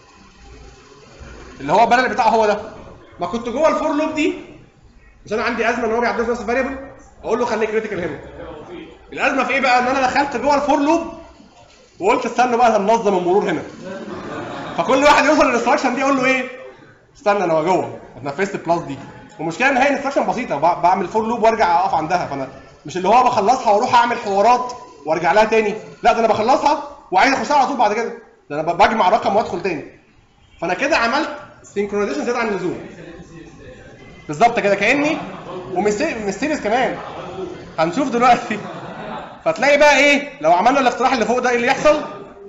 اللي هو البدل بتاعه هو ده ما كنت جوه الفور لوب دي مش انا عندي ازمه ان هو بيعدل في نفس الفاريبل اقول له خليه كريتيكال هنا الازمه في ايه بقى ان انا دخلت جوه الفور لوب وقلت استنى بقى هننظم المرور هنا فكل واحد يوصل للانستراكشن دي اقول له ايه استنى انا جوه اتنفذت البلس دي والمشكله ان هي انستراكشن بسيطه ب- بعمل فور لوب وارجع اقف عندها فانا مش اللي هو بخلصها واروح اعمل حوارات وارجع لها تاني لا ده انا بخلصها وعايز اخشها على طول بعد كده ده انا ب- بجمع رقم وادخل تاني فانا كده عملت سينكرونايزيشن زياده عن اللزوم بالظبط كده كاني وميستيريس كمان هنشوف دلوقتي فتلاقي بقى ايه لو عملنا الاقتراح اللي فوق ده ايه اللي يحصل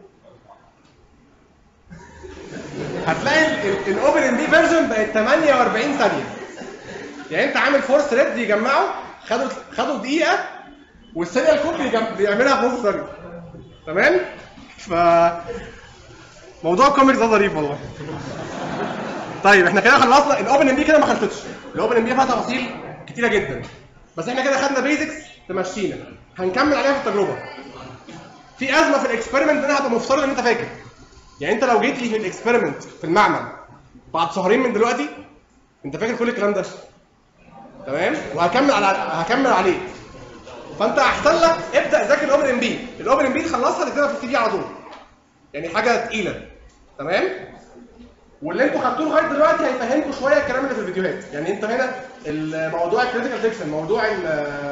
هتلاقي الاوبن ام بي فيرجن بقت 48 ثانيه يعني انت عامل فور ثريد يجمعوا خدوا خدوا دقيقه والسيريال كود بيجم- بيعملها في نص ثانيه تمام ف موضوع الكوميكس ده ظريف والله طيب احنا كده خلصنا الاوبن ام بي كده ما خلصتش الاوبن ام بي فيها تفاصيل كتيره جدا بس احنا كده خدنا بيزكس تمشينا هنكمل عليها في التجربه في ازمه في الاكسبيرمنت انا هبقى مفترض ان انت فاكر يعني انت لو جيت لي في الاكسبيرمنت في المعمل بعد شهرين من دلوقتي انت فاكر كل الكلام ده تمام وهكمل على هكمل عليه فانت احسن لك ابدا ذاكر الاوبن ام بي الاوبن ام بي تخلصها تكتبها في السي في على طول يعني حاجه تقيله تمام واللي انتوا خدتوه لغايه دلوقتي هيفهمكم شويه الكلام اللي في الفيديوهات يعني انت هنا الموضوع الكريتيكال سيكشن موضوع ال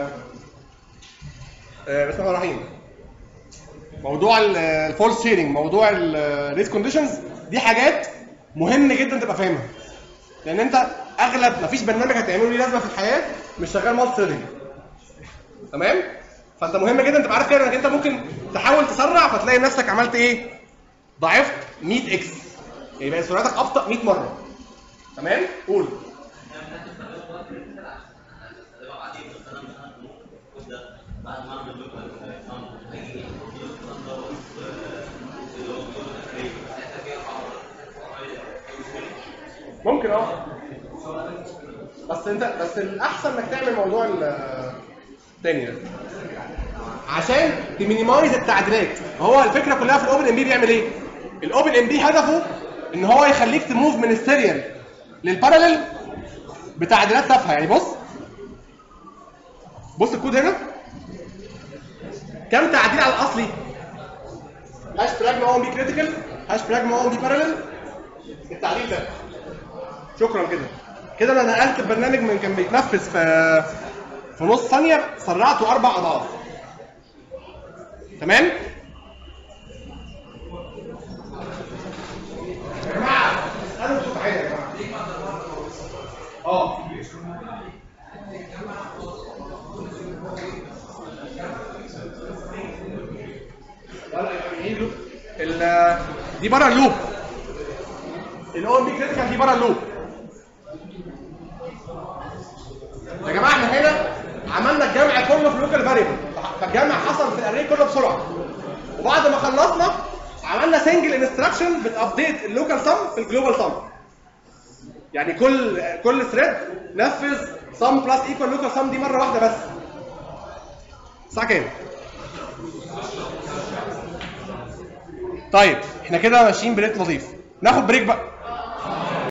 آه، بسم الله الرحمن الرحيم موضوع الفولس شيرنج موضوع الريس كونديشنز دي حاجات مهم جدا تبقى فاهمها لان انت اغلب مفيش برنامج هتعمله ليه لازمه في الحياه مش شغال مالتي ثريدنج تمام فانت مهم جدا تبقى عارف كده انك انت ممكن تحاول تسرع فتلاقي نفسك عملت ايه ضعفت 100 اكس يبقى سرعتك ابطا 100 مره تمام قول بعد ما اعمل لوكال هيجي ممكن اه بس انت بس الاحسن انك تعمل موضوع التاني ده عشان تمينيمايز التعديلات هو الفكره كلها في الاوبن ام بي بيعمل ايه الاوبن ام بي هدفه ان هو يخليك تموف من السيريال للباراليل بتعديلات تافهه يعني بص بص الكود هنا كم تعديل على الاصلي هاش براجما 1 بي كريتيكال هاش براجما 1 بي باراليل التعديل ده شكرا كده كده انا نقلت البرنامج من كان بيتنفذ في في نص ثانيه سرعته اربع اضعاف تمام يا جماعه اسالوا بصوت عالي يا جماعه اه لا لا يعني ال- دي بره اللوب الاو ام بي كريتيكال دي بره اللوب يا جماعه احنا هنا عملنا الجمع كله في لوكال فاريبل فالجمع حصل في الاري كله بسرعه وبعد ما خلصنا عملنا سنجل انستراكشن بتابديت اللوكال سم في الجلوبال سم يعني كل كل ثريد نفذ سم بلس ايكوال لوكال سم دي مره واحده بس الساعه كام طيب احنا كده ماشيين بريت لطيف ناخد بريك بقى